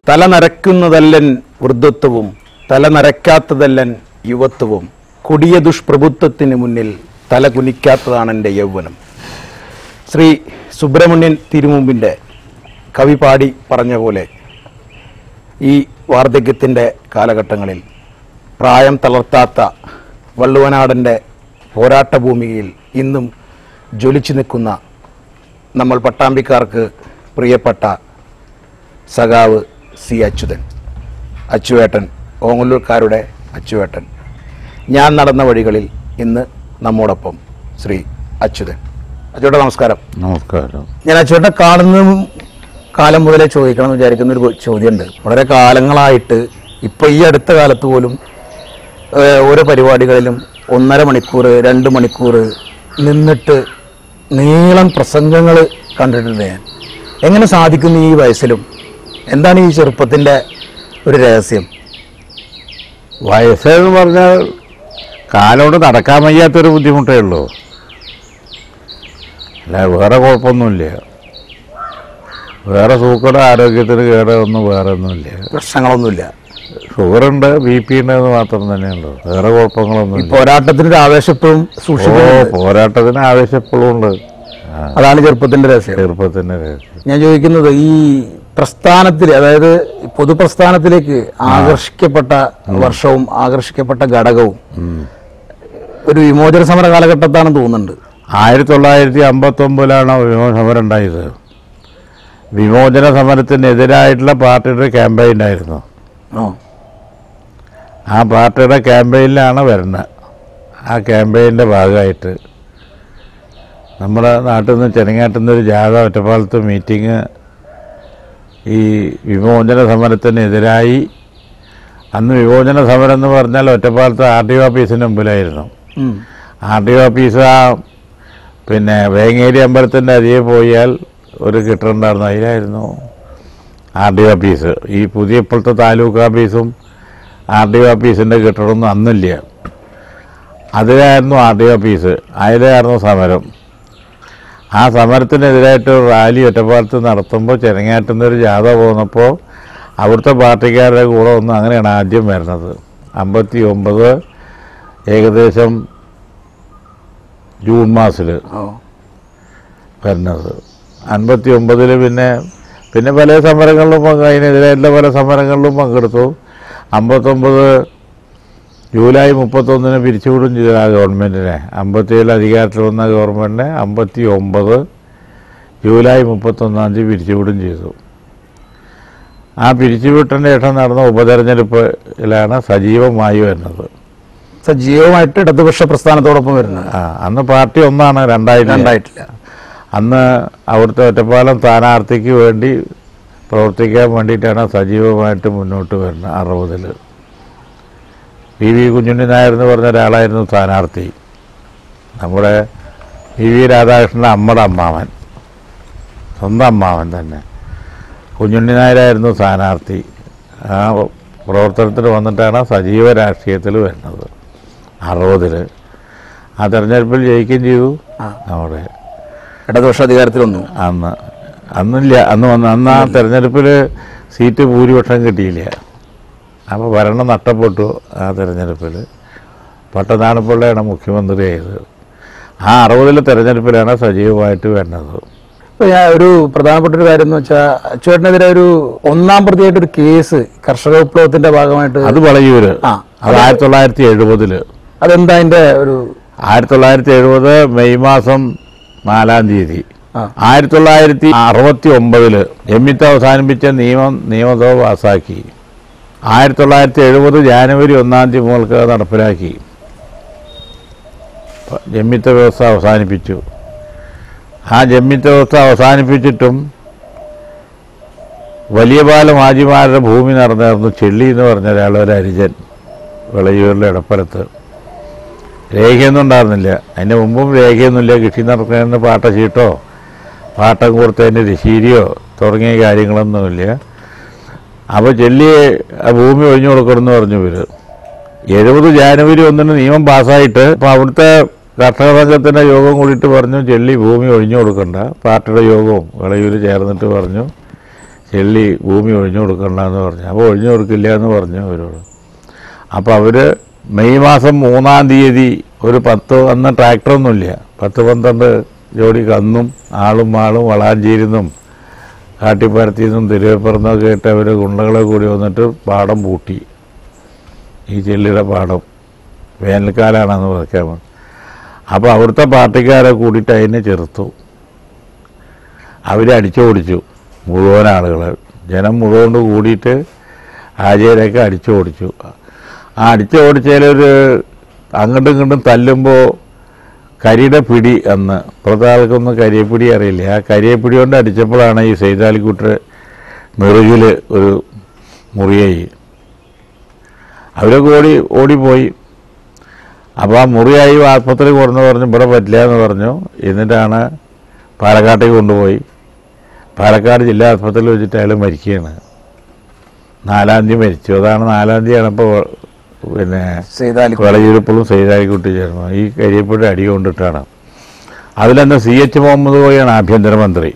തല നരക്കുന്നതല്ലൻ വൃദ്ധത്വവും തല നരക്കാത്തതല്ലൻ യുവത്വവും കൊടിയ ദുഷ്പ്രഭുത്വത്തിന് മുന്നിൽ തല കുനിക്കാത്തതാണ് എൻ്റെ യൗവനം ശ്രീ സുബ്രഹ്മണ്യൻ തിരുമുമ്പിൻ്റെ കവി പാടി പറഞ്ഞ പോലെ ഈ വാർദ്ധക്യത്തിൻ്റെ കാലഘട്ടങ്ങളിൽ പ്രായം തളർത്താത്ത വള്ളുവനാടൻ്റെ പോരാട്ട ഭൂമിയിൽ ഇന്നും ജ്വലിച്ചു നിൽക്കുന്ന നമ്മൾ പട്ടാമ്പിക്കാർക്ക് പ്രിയപ്പെട്ട സഖാവ് സി അച്യുതൻ അച്ചുവേട്ടൻ ഓങ്ങല്ലൂർക്കാരുടെ അച്ചുവേട്ടൻ ഞാൻ നടന്ന വഴികളിൽ ഇന്ന് നമ്മോടൊപ്പം ശ്രീ അച്യുതൻ അച്ചുവേട്ടൻ നമസ്കാരം നമസ്കാരം ഞാൻ അച്ചുവേട്ടനെ കാണുന്ന കാലം മുതലേ ചോദിക്കണം എന്ന് വിചാരിക്കുന്ന ഒരു ചോദ്യമുണ്ട് വളരെ കാലങ്ങളായിട്ട് ഇപ്പൊ ഈ അടുത്ത കാലത്ത് പോലും ഏഹ്, ഓരോ പരിപാടികളിലും ഒന്നര മണിക്കൂർ രണ്ട് മണിക്കൂർ നിന്നിട്ട് നീളം പ്രസംഗങ്ങൾ കണ്ടിട്ടുണ്ട് ഞാൻ എങ്ങനെ സാധിക്കുന്നു ഈ വയസ്സിലും എന്താണ് ഈ ചെറുപ്പത്തിന്റെ ഒരു രഹസ്യം വയസ്സെന്ന് പറഞ്ഞാൽ കാലോട് നടക്കാൻ വയ്യാത്തൊരു ബുദ്ധിമുട്ടേ ഉള്ളൂ അല്ല വേറെ കുഴപ്പമൊന്നുമില്ല വേറെ സൂക്കട ആരോഗ്യത്തിന് കേട് ഒന്നും വേറെ ഒന്നുമില്ല പ്രശ്നങ്ങളൊന്നുമില്ല ഷുഗറുണ്ട് ബി പി ഉണ്ട് എന്ന് മാത്രം തന്നെയുള്ളൂ വേറെ ഈ കുഴപ്പങ്ങളൊന്നുമില്ല പോരാട്ടത്തിന്റെ ഒരു ആവേശം എപ്പോഴും ഓ സൂക്ഷിക്കുന്നുണ്ട് പോരാട്ടത്തിന് ആവശ്യം എപ്പോഴും ഉണ്ട് ആ, അതാണ് ചെറുപ്പത്തിന്റെ രഹസ്യം ചെറുപ്പത്തിൻ്റെ രഹസ്യം ഞാൻ ചോദിക്കുന്നത് ഈ പ്രസ്ഥാനത്തിൽ അതായത് പൊതുപ്രസ്ഥാനത്തിലേക്ക് ആകർഷിക്കപ്പെട്ട വർഷവും ആകർഷിക്കപ്പെട്ട ഘടകവും ഒരു വിമോചന സമര കാലഘട്ടത്താണെന്ന് തോന്നുന്നുണ്ട് ആയിരത്തി തൊള്ളായിരത്തി അമ്പത്തൊമ്പതിലാണ് വിമോചന സമരം ഉണ്ടായത് വിമോചന സമരത്തിനെതിരായിട്ടുള്ള പാർട്ടിയുടെ ക്യാമ്പയിൻ ആയിരുന്നു ഓ ആ പാർട്ടിയുടെ ക്യാമ്പയിനിലാണ് വരുന്നത് ആ ക്യാമ്പയിൻ്റെ ഭാഗമായിട്ട് നമ്മുടെ നാട്ടിൽ നിന്ന് ചെനങ്ങാട്ടിൽ നിന്ന് ഒരു ജാഥ ഒറ്റപ്പാലത്ത് മീറ്റിംഗ് ഈ വിമോചന സമരത്തിനെതിരായി അന്ന് വിമോചന സമരം എന്ന് പറഞ്ഞാൽ ഒറ്റപ്പാലത്ത് ആർ ഡി ഒ ഓഫീസിന് മുമ്പിലായിരുന്നു ഉം. ആർ ഡി ഒ ഓഫീസ് ആ പിന്നെ വേങ്ങേരി അമ്പലത്തിൻ്റെ അരികെ പോയാൽ ഒരു കെട്ടിടമുണ്ടായിരുന്നു അതിലായിരുന്നു ആർ ഡി ഒ ഓഫീസ് ഈ പുതിയ ഇപ്പോഴത്തെ താലൂക്ക് ഓഫീസും ആർ ഡി ഒ ഓഫീസിൻ്റെ കെട്ടിടമൊന്നും അന്നില്ല അതിലായിരുന്നു ആർ ഡി ഒ ഓഫീസ് അതിലായിരുന്നു സമരം ആ സമരത്തിനെതിരായിട്ട് ഒരു റാലി ഒറ്റപ്പാലത്ത് നടത്തുമ്പോൾ ചെനങ്ങാട്ടിൽ നിന്നൊരു ജാഥ പോന്നപ്പോൾ അവിടുത്തെ പാർട്ടിക്കാരുടെ കൂടെ ഒന്ന് അങ്ങനെയാണ് ആദ്യം വരുന്നത് അമ്പത്തി ഒമ്പത് ഏകദേശം ജൂൺ മാസത്തിൽ ഓ വരുന്നത് അൻപത്തി ഒമ്പതിൽ പിന്നെ പിന്നെ പല സമരങ്ങളിലും പങ്ക് അതിനെതിരായിട്ടുള്ള പല സമരങ്ങളിലും പങ്കെടുത്തു അമ്പത്തൊമ്പത് ജൂലൈ മുപ്പത്തൊന്നിന് പിരിച്ചുവിടും ചെയ്തു ആ ഗവൺമെൻറ്റിനെ അമ്പത്തിയേഴ് അധികാരത്തിൽ വന്ന ഗവൺമെൻറ്റിനെ അമ്പത്തി ഒമ്പത് ജൂലൈ മുപ്പത്തൊന്നാം തീയതി പിരിച്ചുവിടും ചെയ്തു ആ പിരിച്ചുവിട്ടതിന് ശേഷം നടന്ന ഉപതെരഞ്ഞെടുപ്പിലാണ് സജീവമായി വരുന്നത് സജീവമായിട്ട് ഇടതുപക്ഷ പ്രസ്ഥാനത്തോടൊപ്പം വരുന്നത് ആ അന്ന് പാർട്ടി ഒന്നാണ് രണ്ടായിരം രണ്ടായിട്ടില്ല അന്ന് അവിടുത്തെ ഒറ്റപ്പാലം സ്ഥാനാർത്ഥിക്ക് വേണ്ടി പ്രവർത്തിക്കാൻ വേണ്ടിയിട്ടാണ് സജീവമായിട്ട് മുന്നോട്ട് വരുന്നത് അറുപതിൽ പി വി കുഞ്ഞുണ്ണി നായർ എന്ന് പറഞ്ഞ ഒരാളായിരുന്നു സ്ഥാനാർത്ഥി നമ്മുടെ പി വി രാധാകൃഷ്ണൻ്റെ അമ്മയുടെ അമ്മാവൻ സ്വന്തം അമ്മാവൻ തന്നെ കുഞ്ഞുണ്ണി നായരായിരുന്നു സ്ഥാനാർത്ഥി ആ പ്രവർത്തനത്തിൽ വന്നിട്ടാണ് സജീവ രാഷ്ട്രീയത്തിൽ വരുന്നത് അറുപതിൽ ആ തെരഞ്ഞെടുപ്പിൽ ജയിക്കുകയും ചെയ്തു ആ. നമ്മുടെ ഇടതുപക്ഷ അധികാരത്തിൽ വന്നു അന്ന് അന്നില്ല അന്ന് വന്ന് അന്ന് ആ തെരഞ്ഞെടുപ്പിൽ സീറ്റ് ഭൂരിപക്ഷം കിട്ടിയില്ല അപ്പോൾ ഭരണം നഷ്ടപ്പെട്ടു ആ തെരഞ്ഞെടുപ്പിൽ പട്ടനാണപ്പിള്ളയാണ് മുഖ്യമന്ത്രിയായത് ആ അറുപതിലെ തെരഞ്ഞെടുപ്പിലാണ് സജീവമായിട്ട് വരുന്നത് ഇപ്പൊ ഞാൻ ഒരു പ്രധാനപ്പെട്ട ഒരു കാര്യം എന്ന് വെച്ചാൽ അച്ചുവേട്ടനെതിരെ ഒരു ഒന്നാം പ്രതിയായിട്ട് ഒരു കേസ് കർഷക വിപ്ലവത്തിന്റെ ഭാഗമായിട്ട് അത് വളയൂര് ആ. അത് ആയിരത്തി തൊള്ളായിരത്തി എഴുപതില് അതെന്താ അതിന്റെ ഒരു ആയിരത്തി തൊള്ളായിരത്തി എഴുപത് മെയ് മാസം നാലാം തീയതി ആ. ആയിരത്തി തൊള്ളായിരത്തി അറുപത്തി ഒമ്പതില് ജമ്മിത്ത് അവസാനിപ്പിച്ച നിയമം നിയമസഭ പാസാക്കി ആയിരത്തി തൊള്ളായിരത്തി എഴുപത് ജാനുവരി ഒന്നാം തീയതി മുതൽക്ക് അത് നടപ്പിലാക്കി പ- ജമ്മിത്ത വ്യവസ്ഥ അവസാനിപ്പിച്ചു ആ ജമ്മിത്ത വ്യവസ്ഥ അവസാനിപ്പിച്ചിട്ടും വലിയ പാലം ഹാജിമാരുടെ ഭൂമി നടന്നിരുന്നു ചെള്ളി എന്ന് പറഞ്ഞ ഒരാൾ ഒരു അരിജൻ വിളയൂരിലെ ഇടപ്പലത്ത് രേഖയൊന്നും ഉണ്ടായിരുന്നില്ല അതിൻ്റെ മുമ്പും രേഖയൊന്നുമില്ല കൃഷി നടക്കുന്നതിന് പാട്ട ചീട്ടോ പാട്ടം കൊടുത്തതിൻ്റെ രശീരിയോ തുടങ്ങിയ കാര്യങ്ങളൊന്നുമില്ല അപ്പോൾ ചെല്ലി ആ ഭൂമി ഒഴിഞ്ഞു കൊടുക്കണമെന്ന് പറഞ്ഞു ഇവർ എഴുപത് ജാനുവരി ഒന്നിന് നിയമം പാസ്സായിട്ട് അപ്പോൾ അവിടുത്തെ കർഷക സംഘത്തിൻ്റെ യോഗം കൂടിയിട്ട് പറഞ്ഞു ചെല്ലി ഭൂമി ഒഴിഞ്ഞു കൊടുക്കണ്ട പാർട്ടിയുടെ യോഗവും വിളയൂർ ചേർന്നിട്ട് പറഞ്ഞു ചെള്ളി ഭൂമി ഒഴിഞ്ഞു കൊടുക്കണ്ടെന്ന് പറഞ്ഞു അപ്പോൾ ഒഴിഞ്ഞു കൊടുക്കില്ല എന്ന് പറഞ്ഞു അവരോട് അപ്പോൾ അവർ മെയ് മാസം മൂന്നാം തീയതി ഒരു പത്ത് അന്ന് ട്രാക്ടറൊന്നുമില്ല പത്ത് പന്ത്രണ്ട് ജോഡി കന്നും ആളും ആളും വളാഞ്ചേരിന്നും കാട്ടിപ്പരത്തിന്നും തിരുവപ്പുറന്നൊക്കെ ഇട്ട് അവർ ഗുണ്ടകളെ കൂടി വന്നിട്ട് പാടം പൂട്ടി ഈ ചെള്ളിയുടെ പാടം വേനൽക്കാലാണെന്ന് പറയാൻ അപ്പോൾ അവിടുത്തെ പാർട്ടിക്കാരെ കൂടിയിട്ട് അതിനെ ചെറുത്തു അവരെ അടിച്ചോടിച്ചു മുഴുവൻ ആളുകൾ ജനം മുഴുവൻ കൂടിയിട്ട് ആചാര്യൊക്കെ അടിച്ചോടിച്ചു ആ അടിച്ചോടിച്ചതിലൊരു അങ്ങോട്ടും ഇങ്ങോട്ടും തല്ലുമ്പോൾ കരിയുടെ പിടി അന്ന് ഇപ്പോഴത്തെ ആൾക്കൊന്നും കരിയപ്പിടി അറിയില്ല ആ കരിയപ്പിടി കൊണ്ട് അടിച്ചപ്പോഴാണ് ഈ സൈതാലിക്കുട്ടർ നെറുകിൽ ഒരു മുറിയായി അവരൊക്കെ ഓടി ഓടിപ്പോയി അപ്പോൾ ആ മുറിയായി ആസ്പത്രി കൊടുന്ന് പറഞ്ഞു ഇവിടെ പറ്റില്ല എന്ന് പറഞ്ഞു എന്നിട്ടാണ് പാലക്കാട്ടേക്ക് കൊണ്ടുപോയി പാലക്കാട് ജില്ലാ ആസ്പത്രിയിൽ വെച്ചിട്ട് അയാൾ മരിക്കുകയാണ് നാലാം തീയതി മരിച്ചു അതാണ് നാലാം തീയതിയാണ് ഇപ്പോൾ പിന്നെ ചെയ്താൽ വിളയിരുപ്പളും സൈതാലിക്കുട്ടി ചേർന്നു ഈ കരിയപ്പുഴ അടി കൊണ്ടിട്ടാണ് അതിലന്ന് സി എച്ച് മുഹമ്മദ് കോയാണ് ആഭ്യന്തരമന്ത്രി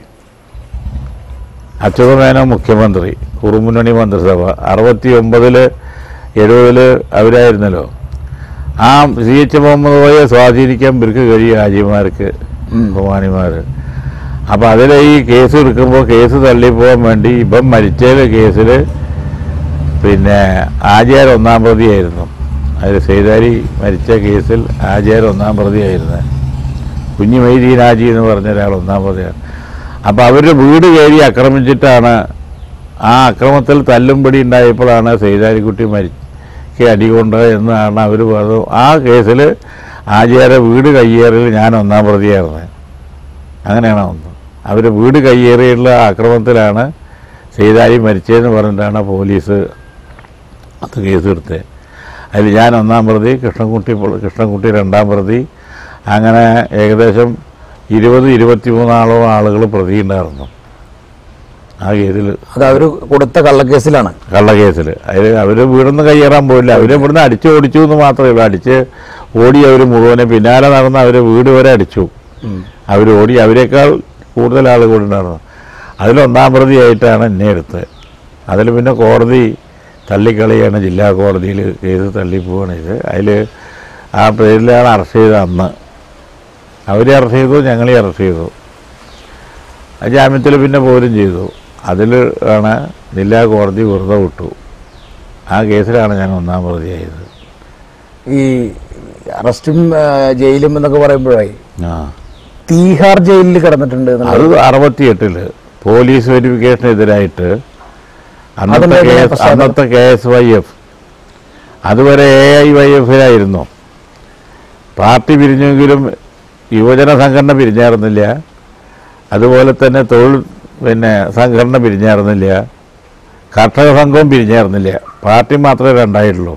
അച്യുതമേനോ മുഖ്യമന്ത്രി കുറുമുന്നണി മന്ത്രിസഭ അറുപത്തി ഒമ്പതില് എഴുപതില് അവരായിരുന്നല്ലോ ആ സി എച്ച് മുഹമ്മദ് കോയെ സ്വാധീനിക്കാൻ ഇവർക്ക് കഴിയും ആജിമാർക്ക് ബഹുമാനിമാർ അപ്പം അതിൽ ഈ കേസ് എടുക്കുമ്പോൾ കേസ് തള്ളിപ്പോകാൻ വേണ്ടി ഇപ്പം മരിച്ചതിലെ കേസിൽ പിന്നെ ആചാര ഒന്നാം പ്രതിയായിരുന്നു അതിൽ സൈതാരി മരിച്ച കേസിൽ ആചാര ഒന്നാം പ്രതിയായിരുന്നു കുഞ്ഞുമൈദീൻ ആജി എന്ന് പറഞ്ഞ ഒരാൾ ഒന്നാം പ്രതിയാണ് അപ്പോൾ അവരുടെ വീട് കയറി ആക്രമിച്ചിട്ടാണ് ആ അക്രമത്തിൽ തല്ലുംപടി ഉണ്ടായപ്പോഴാണ് സൈതാരിക്കുട്ടി മരിക്ക് അടികൊണ്ട് എന്നാണ് അവർ പറഞ്ഞു ആ കേസിൽ ആചാര വീട് കയ്യേറിയിൽ ഞാൻ ഒന്നാം പ്രതിയായിരുന്നത് അങ്ങനെയാണ് ഒന്ന് അവർ വീട് കയ്യേറിയുള്ള ആക്രമണത്തിലാണ് സൈതാരി മരിച്ചതെന്ന് പറഞ്ഞിട്ടാണ് പോലീസ് അത് കേസെടുത്തത് അതിൽ ഞാൻ ഒന്നാം പ്രതി കൃഷ്ണൻകുട്ടി പൊ- കൃഷ്ണൻകുട്ടി രണ്ടാം പ്രതി അങ്ങനെ ഏകദേശം ഇരുപത് ഇരുപത്തിമൂന്നാളോളം ആളുകൾ പ്രതിയുണ്ടായിരുന്നു ആ കേസിൽ അത് അവർ കൊടുത്ത കള്ളക്കേസിലാണ് കള്ളക്കേസിൽ അതിൽ അവർ വീടൊന്നും കയ്യേറാൻ പോയില്ല അവരെ ഇവിടുന്ന് അടിച്ചു ഓടിച്ചു എന്ന് മാത്രമേ ഉള്ളൂ അടിച്ച് ഓടി അവർ മുഴുവനെ പിന്നാലെ നടന്ന് അവർ വീട് വരെ അടിച്ചു അവർ ഓടി അവരെക്കാൾ കൂടുതൽ ആളുകൾ ഉണ്ടായിരുന്നു അതിലൊന്നാം പ്രതിയായിട്ടാണ് എന്നെ എടുത്തത് അതിൽ പിന്നെ കോടതി തള്ളിക്കളിയാണ് ജില്ലാ കോടതിയിൽ കേസ് തള്ളിപ്പോവാണ് ഇത് അതിൽ ആ പേരിലാണ് അറസ്റ്റ് ചെയ്തത് അന്ന് അവരെ അറസ്റ്റ് ചെയ്തു ഞങ്ങളെ അറസ്റ്റ് ചെയ്തു ആ ജാമ്യത്തിൽ പിന്നെ പോരും ചെയ്തു അതിൽ ആണ് ജില്ലാ കോടതി വെറുതെ വിട്ടു ആ കേസിലാണ് ഞാൻ ഒന്നാം പ്രതിയായത് ഈ അറസ്റ്റും ആ, ജയിലും എന്നൊക്കെ പറയുമ്പോഴായി ആ തീഹാർ ജയിലിൽ കിടന്നിട്ടുണ്ട് എന്നുള്ളത്. അത് അറുപത്തിയെട്ടില് പോലീസ് വെരിഫിക്കേഷനെതിരായിട്ട് അന്നത്തെ അതെന്താ കെ എസ് പശ്ചാത്തലം? അന്നത്തെ കെ എസ് വൈ എഫ് അതുവരെ എ ഐ വൈ എഫിലായിരുന്നു പാർട്ടി പിരിഞ്ഞെങ്കിലും യുവജന സംഘടന പിരിഞ്ഞായിരുന്നില്ല അതുപോലെ തന്നെ തൊഴിൽ പിന്നെ സംഘടന പിരിഞ്ഞായിരുന്നില്ല കർഷക സംഘവും പിരിഞ്ഞായിരുന്നില്ല പാർട്ടി മാത്രമേ രണ്ടായിട്ടുള്ളൂ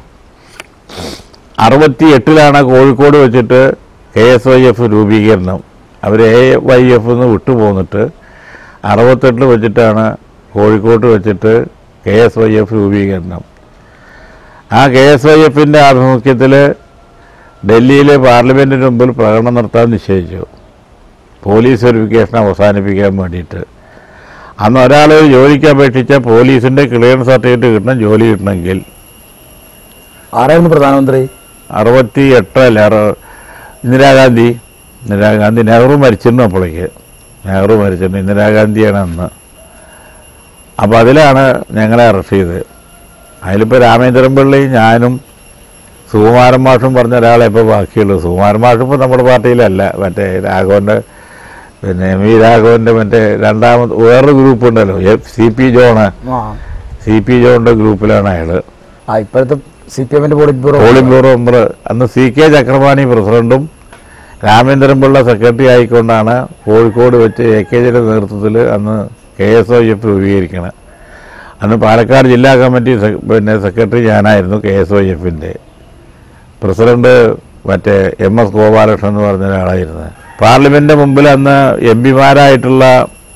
അറുപത്തി എട്ടിലാണ് കോഴിക്കോട് വെച്ചിട്ട് കെ എസ് വൈ എഫ് രൂപീകരണം അവർ എ വൈ എഫ് നിന്ന് വിട്ടുപോന്നിട്ട് അറുപത്തെട്ടിൽ വെച്ചിട്ടാണ് കോഴിക്കോട്ട് വെച്ചിട്ട് കെ എസ് വൈ എഫ് രൂപീകരണം ആ കെ എസ് വൈ എഫിൻ്റെ ആഭിമുഖ്യത്തിൽ ഡൽഹിയിലെ പാർലമെൻറ്റിന് മുമ്പിൽ പ്രകടനം നടത്താൻ നിശ്ചയിച്ചു പോലീസ് വെരിഫിക്കേഷൻ അവസാനിപ്പിക്കാൻ വേണ്ടിയിട്ട് അന്ന് ഒരാൾ ഒരു ജോലിക്ക് അപേക്ഷിച്ച പോലീസിൻ്റെ ക്ലിയറൻസ് സർട്ടിഫിക്കറ്റ് കിട്ടണം ജോലി കിട്ടണമെങ്കിൽ ആരായിരുന്നു പ്രധാനമന്ത്രി അറുപത്തി എട്ടല്ല അറു- ഇന്ദിരാഗാന്ധി ഇന്ദിരാഗാന്ധി നെഹ്റു മരിച്ചിരുന്നു അപ്പോഴേക്ക് നെഹ്റു മരിച്ചിരുന്നു ഇന്ദിരാഗാന്ധിയാണ് അന്ന് അപ്പോൾ അതിലാണ് ഞങ്ങളെ അറസ്റ്റ് ചെയ്തത് അതിലിപ്പോൾ രാമേന്ദ്രൻ പിള്ളയും ഞാനും സുകുമാരൻ മാഷും പറഞ്ഞ ഒരാളെ ഇപ്പോൾ ബാക്കിയുള്ളൂ സുകുമാരൻ മാഷും ഇപ്പോൾ നമ്മുടെ പാർട്ടിയിലല്ല മറ്റേ രാഘവൻ്റെ പിന്നെ എം വി രാഘവൻ്റെ മറ്റേ രണ്ടാമത് വേറൊരു ഗ്രൂപ്പ് ഉണ്ടല്ലോ എഫ് സി പി ജോണ് ആ സി പി ജോണിൻ്റെ ഗ്രൂപ്പിലാണ് അയാൾ ആ ഇപ്പോഴത്തെ സി പി എമ്മിന്റെ polit bureau polling bureau member അന്ന് സി കെ ചക്രപാണി പ്രസിഡന്റും രാമേന്ദ്രൻപിള്ള സെക്രട്ടറി ആയിക്കൊണ്ടാണ് കോഴിക്കോട് വെച്ച് എ കെ ജിയുടെ നേതൃത്വത്തിൽ അന്ന് കെ എസ് ഒ എഫ് രൂപീകരിക്കണം അന്ന് പാലക്കാട് ജില്ലാ കമ്മിറ്റി സെ- പിന്നെ സെക്രട്ടറി ഞാനായിരുന്നു കെ എസ് ഒ എഫിൻ്റെ പ്രസിഡന്റ് മറ്റേ എം എസ് ഗോപാലകൃഷ്ണൻ എന്ന് പറഞ്ഞ ഒരാളായിരുന്നു പാർലമെൻറ്റിൻ്റെ മുമ്പിൽ അന്ന് എം പിമാരായിട്ടുള്ള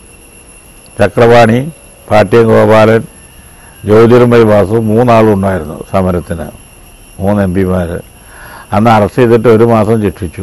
ചക്രപാണി പാട്യം ഗോപാലൻ ജ്യോതിർമയ് വാസു മൂന്നാളും ഉണ്ടായിരുന്നു സമരത്തിന് മൂന്ന് എം പിമാർ അന്ന് അറസ്റ്റ് ചെയ്തിട്ട് ഒരു മാസം ശിക്ഷിച്ചു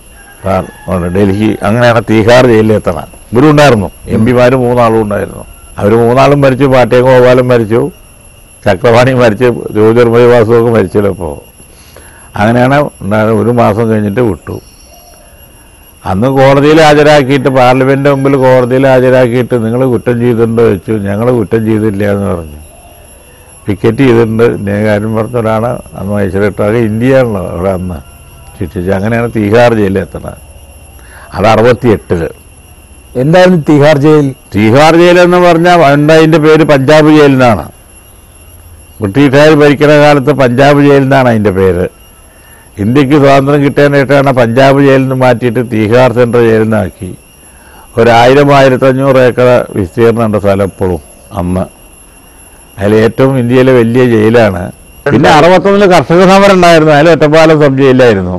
സാർ ഉണ്ട്. ഡൽഹി അങ്ങനെയാണ് തീഹാർ ജയിലിൽ എത്തണം ഇവരും ഉണ്ടായിരുന്നു എം പിമാർ മൂന്നാളും ഉണ്ടായിരുന്നു അവർ മൂന്നാളും മരിച്ചു പാട്ടയും ഗോപാലും മരിച്ചു ചക്രവാണി മരിച്ചു ജ്യോതിർമയ വാസുവൊക്കെ മരിച്ചല്ലോ ഇപ്പോൾ അങ്ങനെയാണ് ഉണ്ടായത് ഒരു മാസം കഴിഞ്ഞിട്ട് വിട്ടു അന്ന് കോടതിയിൽ ഹാജരാക്കിയിട്ട് പാർലമെൻറ്റ് മുമ്പിൽ കോടതിയിൽ ഹാജരാക്കിയിട്ട് നിങ്ങൾ കുറ്റം ചെയ്തിട്ടുണ്ടോ ചോദിച്ചു ഞങ്ങൾ കുറ്റം ചെയ്തില്ല എന്ന് പറഞ്ഞു പിക്കറ്റ് ചെയ്തിട്ടുണ്ട് ഇന്നേ കാര്യം പറഞ്ഞവരാണ് അന്ന് മജിസ്ട്രേറ്റ് ഇന്ത്യയാണല്ലോ അവിടെ അന്ന് ശിക്ഷിച്ചത് അങ്ങനെയാണ് തീഹാർ ജയിലിൽ എത്തുന്നത് അത് അറുപത്തി എട്ടില് എന്തായിരുന്നു തിഹാർ ജയിൽ തീഹാർ ജയിൽ എന്ന് പറഞ്ഞാൽ അതിൻ്റെ പേര് പഞ്ചാബ് ജയിൽ എന്നാണ് ബ്രിട്ടീഷുകാർ ഭരിക്കുന്ന കാലത്ത് പഞ്ചാബ് ജയിൽ എന്നാണ് അതിൻ്റെ പേര് ഇന്ത്യക്ക് സ്വാതന്ത്ര്യം കിട്ടാനായിട്ടാണ് പഞ്ചാബ് ജയിലിൽ നിന്ന് മാറ്റിയിട്ട് തീഹാർ സെൻട്രൽ ജയിലിൽ നിന്നാക്കി ഒരായിരം ആയിരത്തഞ്ഞൂറ് ഏക്കർ വിസ്തീർണ്ണമുണ്ട് സ്ഥലം ഇപ്പോഴും അന്ന് അതിൽ ഏറ്റവും ഇന്ത്യയിലെ വലിയ ജയിലാണ് പിന്നെ അറുപത്തൊന്നിൽ കർഷക സമരം ഉണ്ടായിരുന്നു അതിൽ ഒറ്റപ്പാലം സബ് ജയിലായിരുന്നു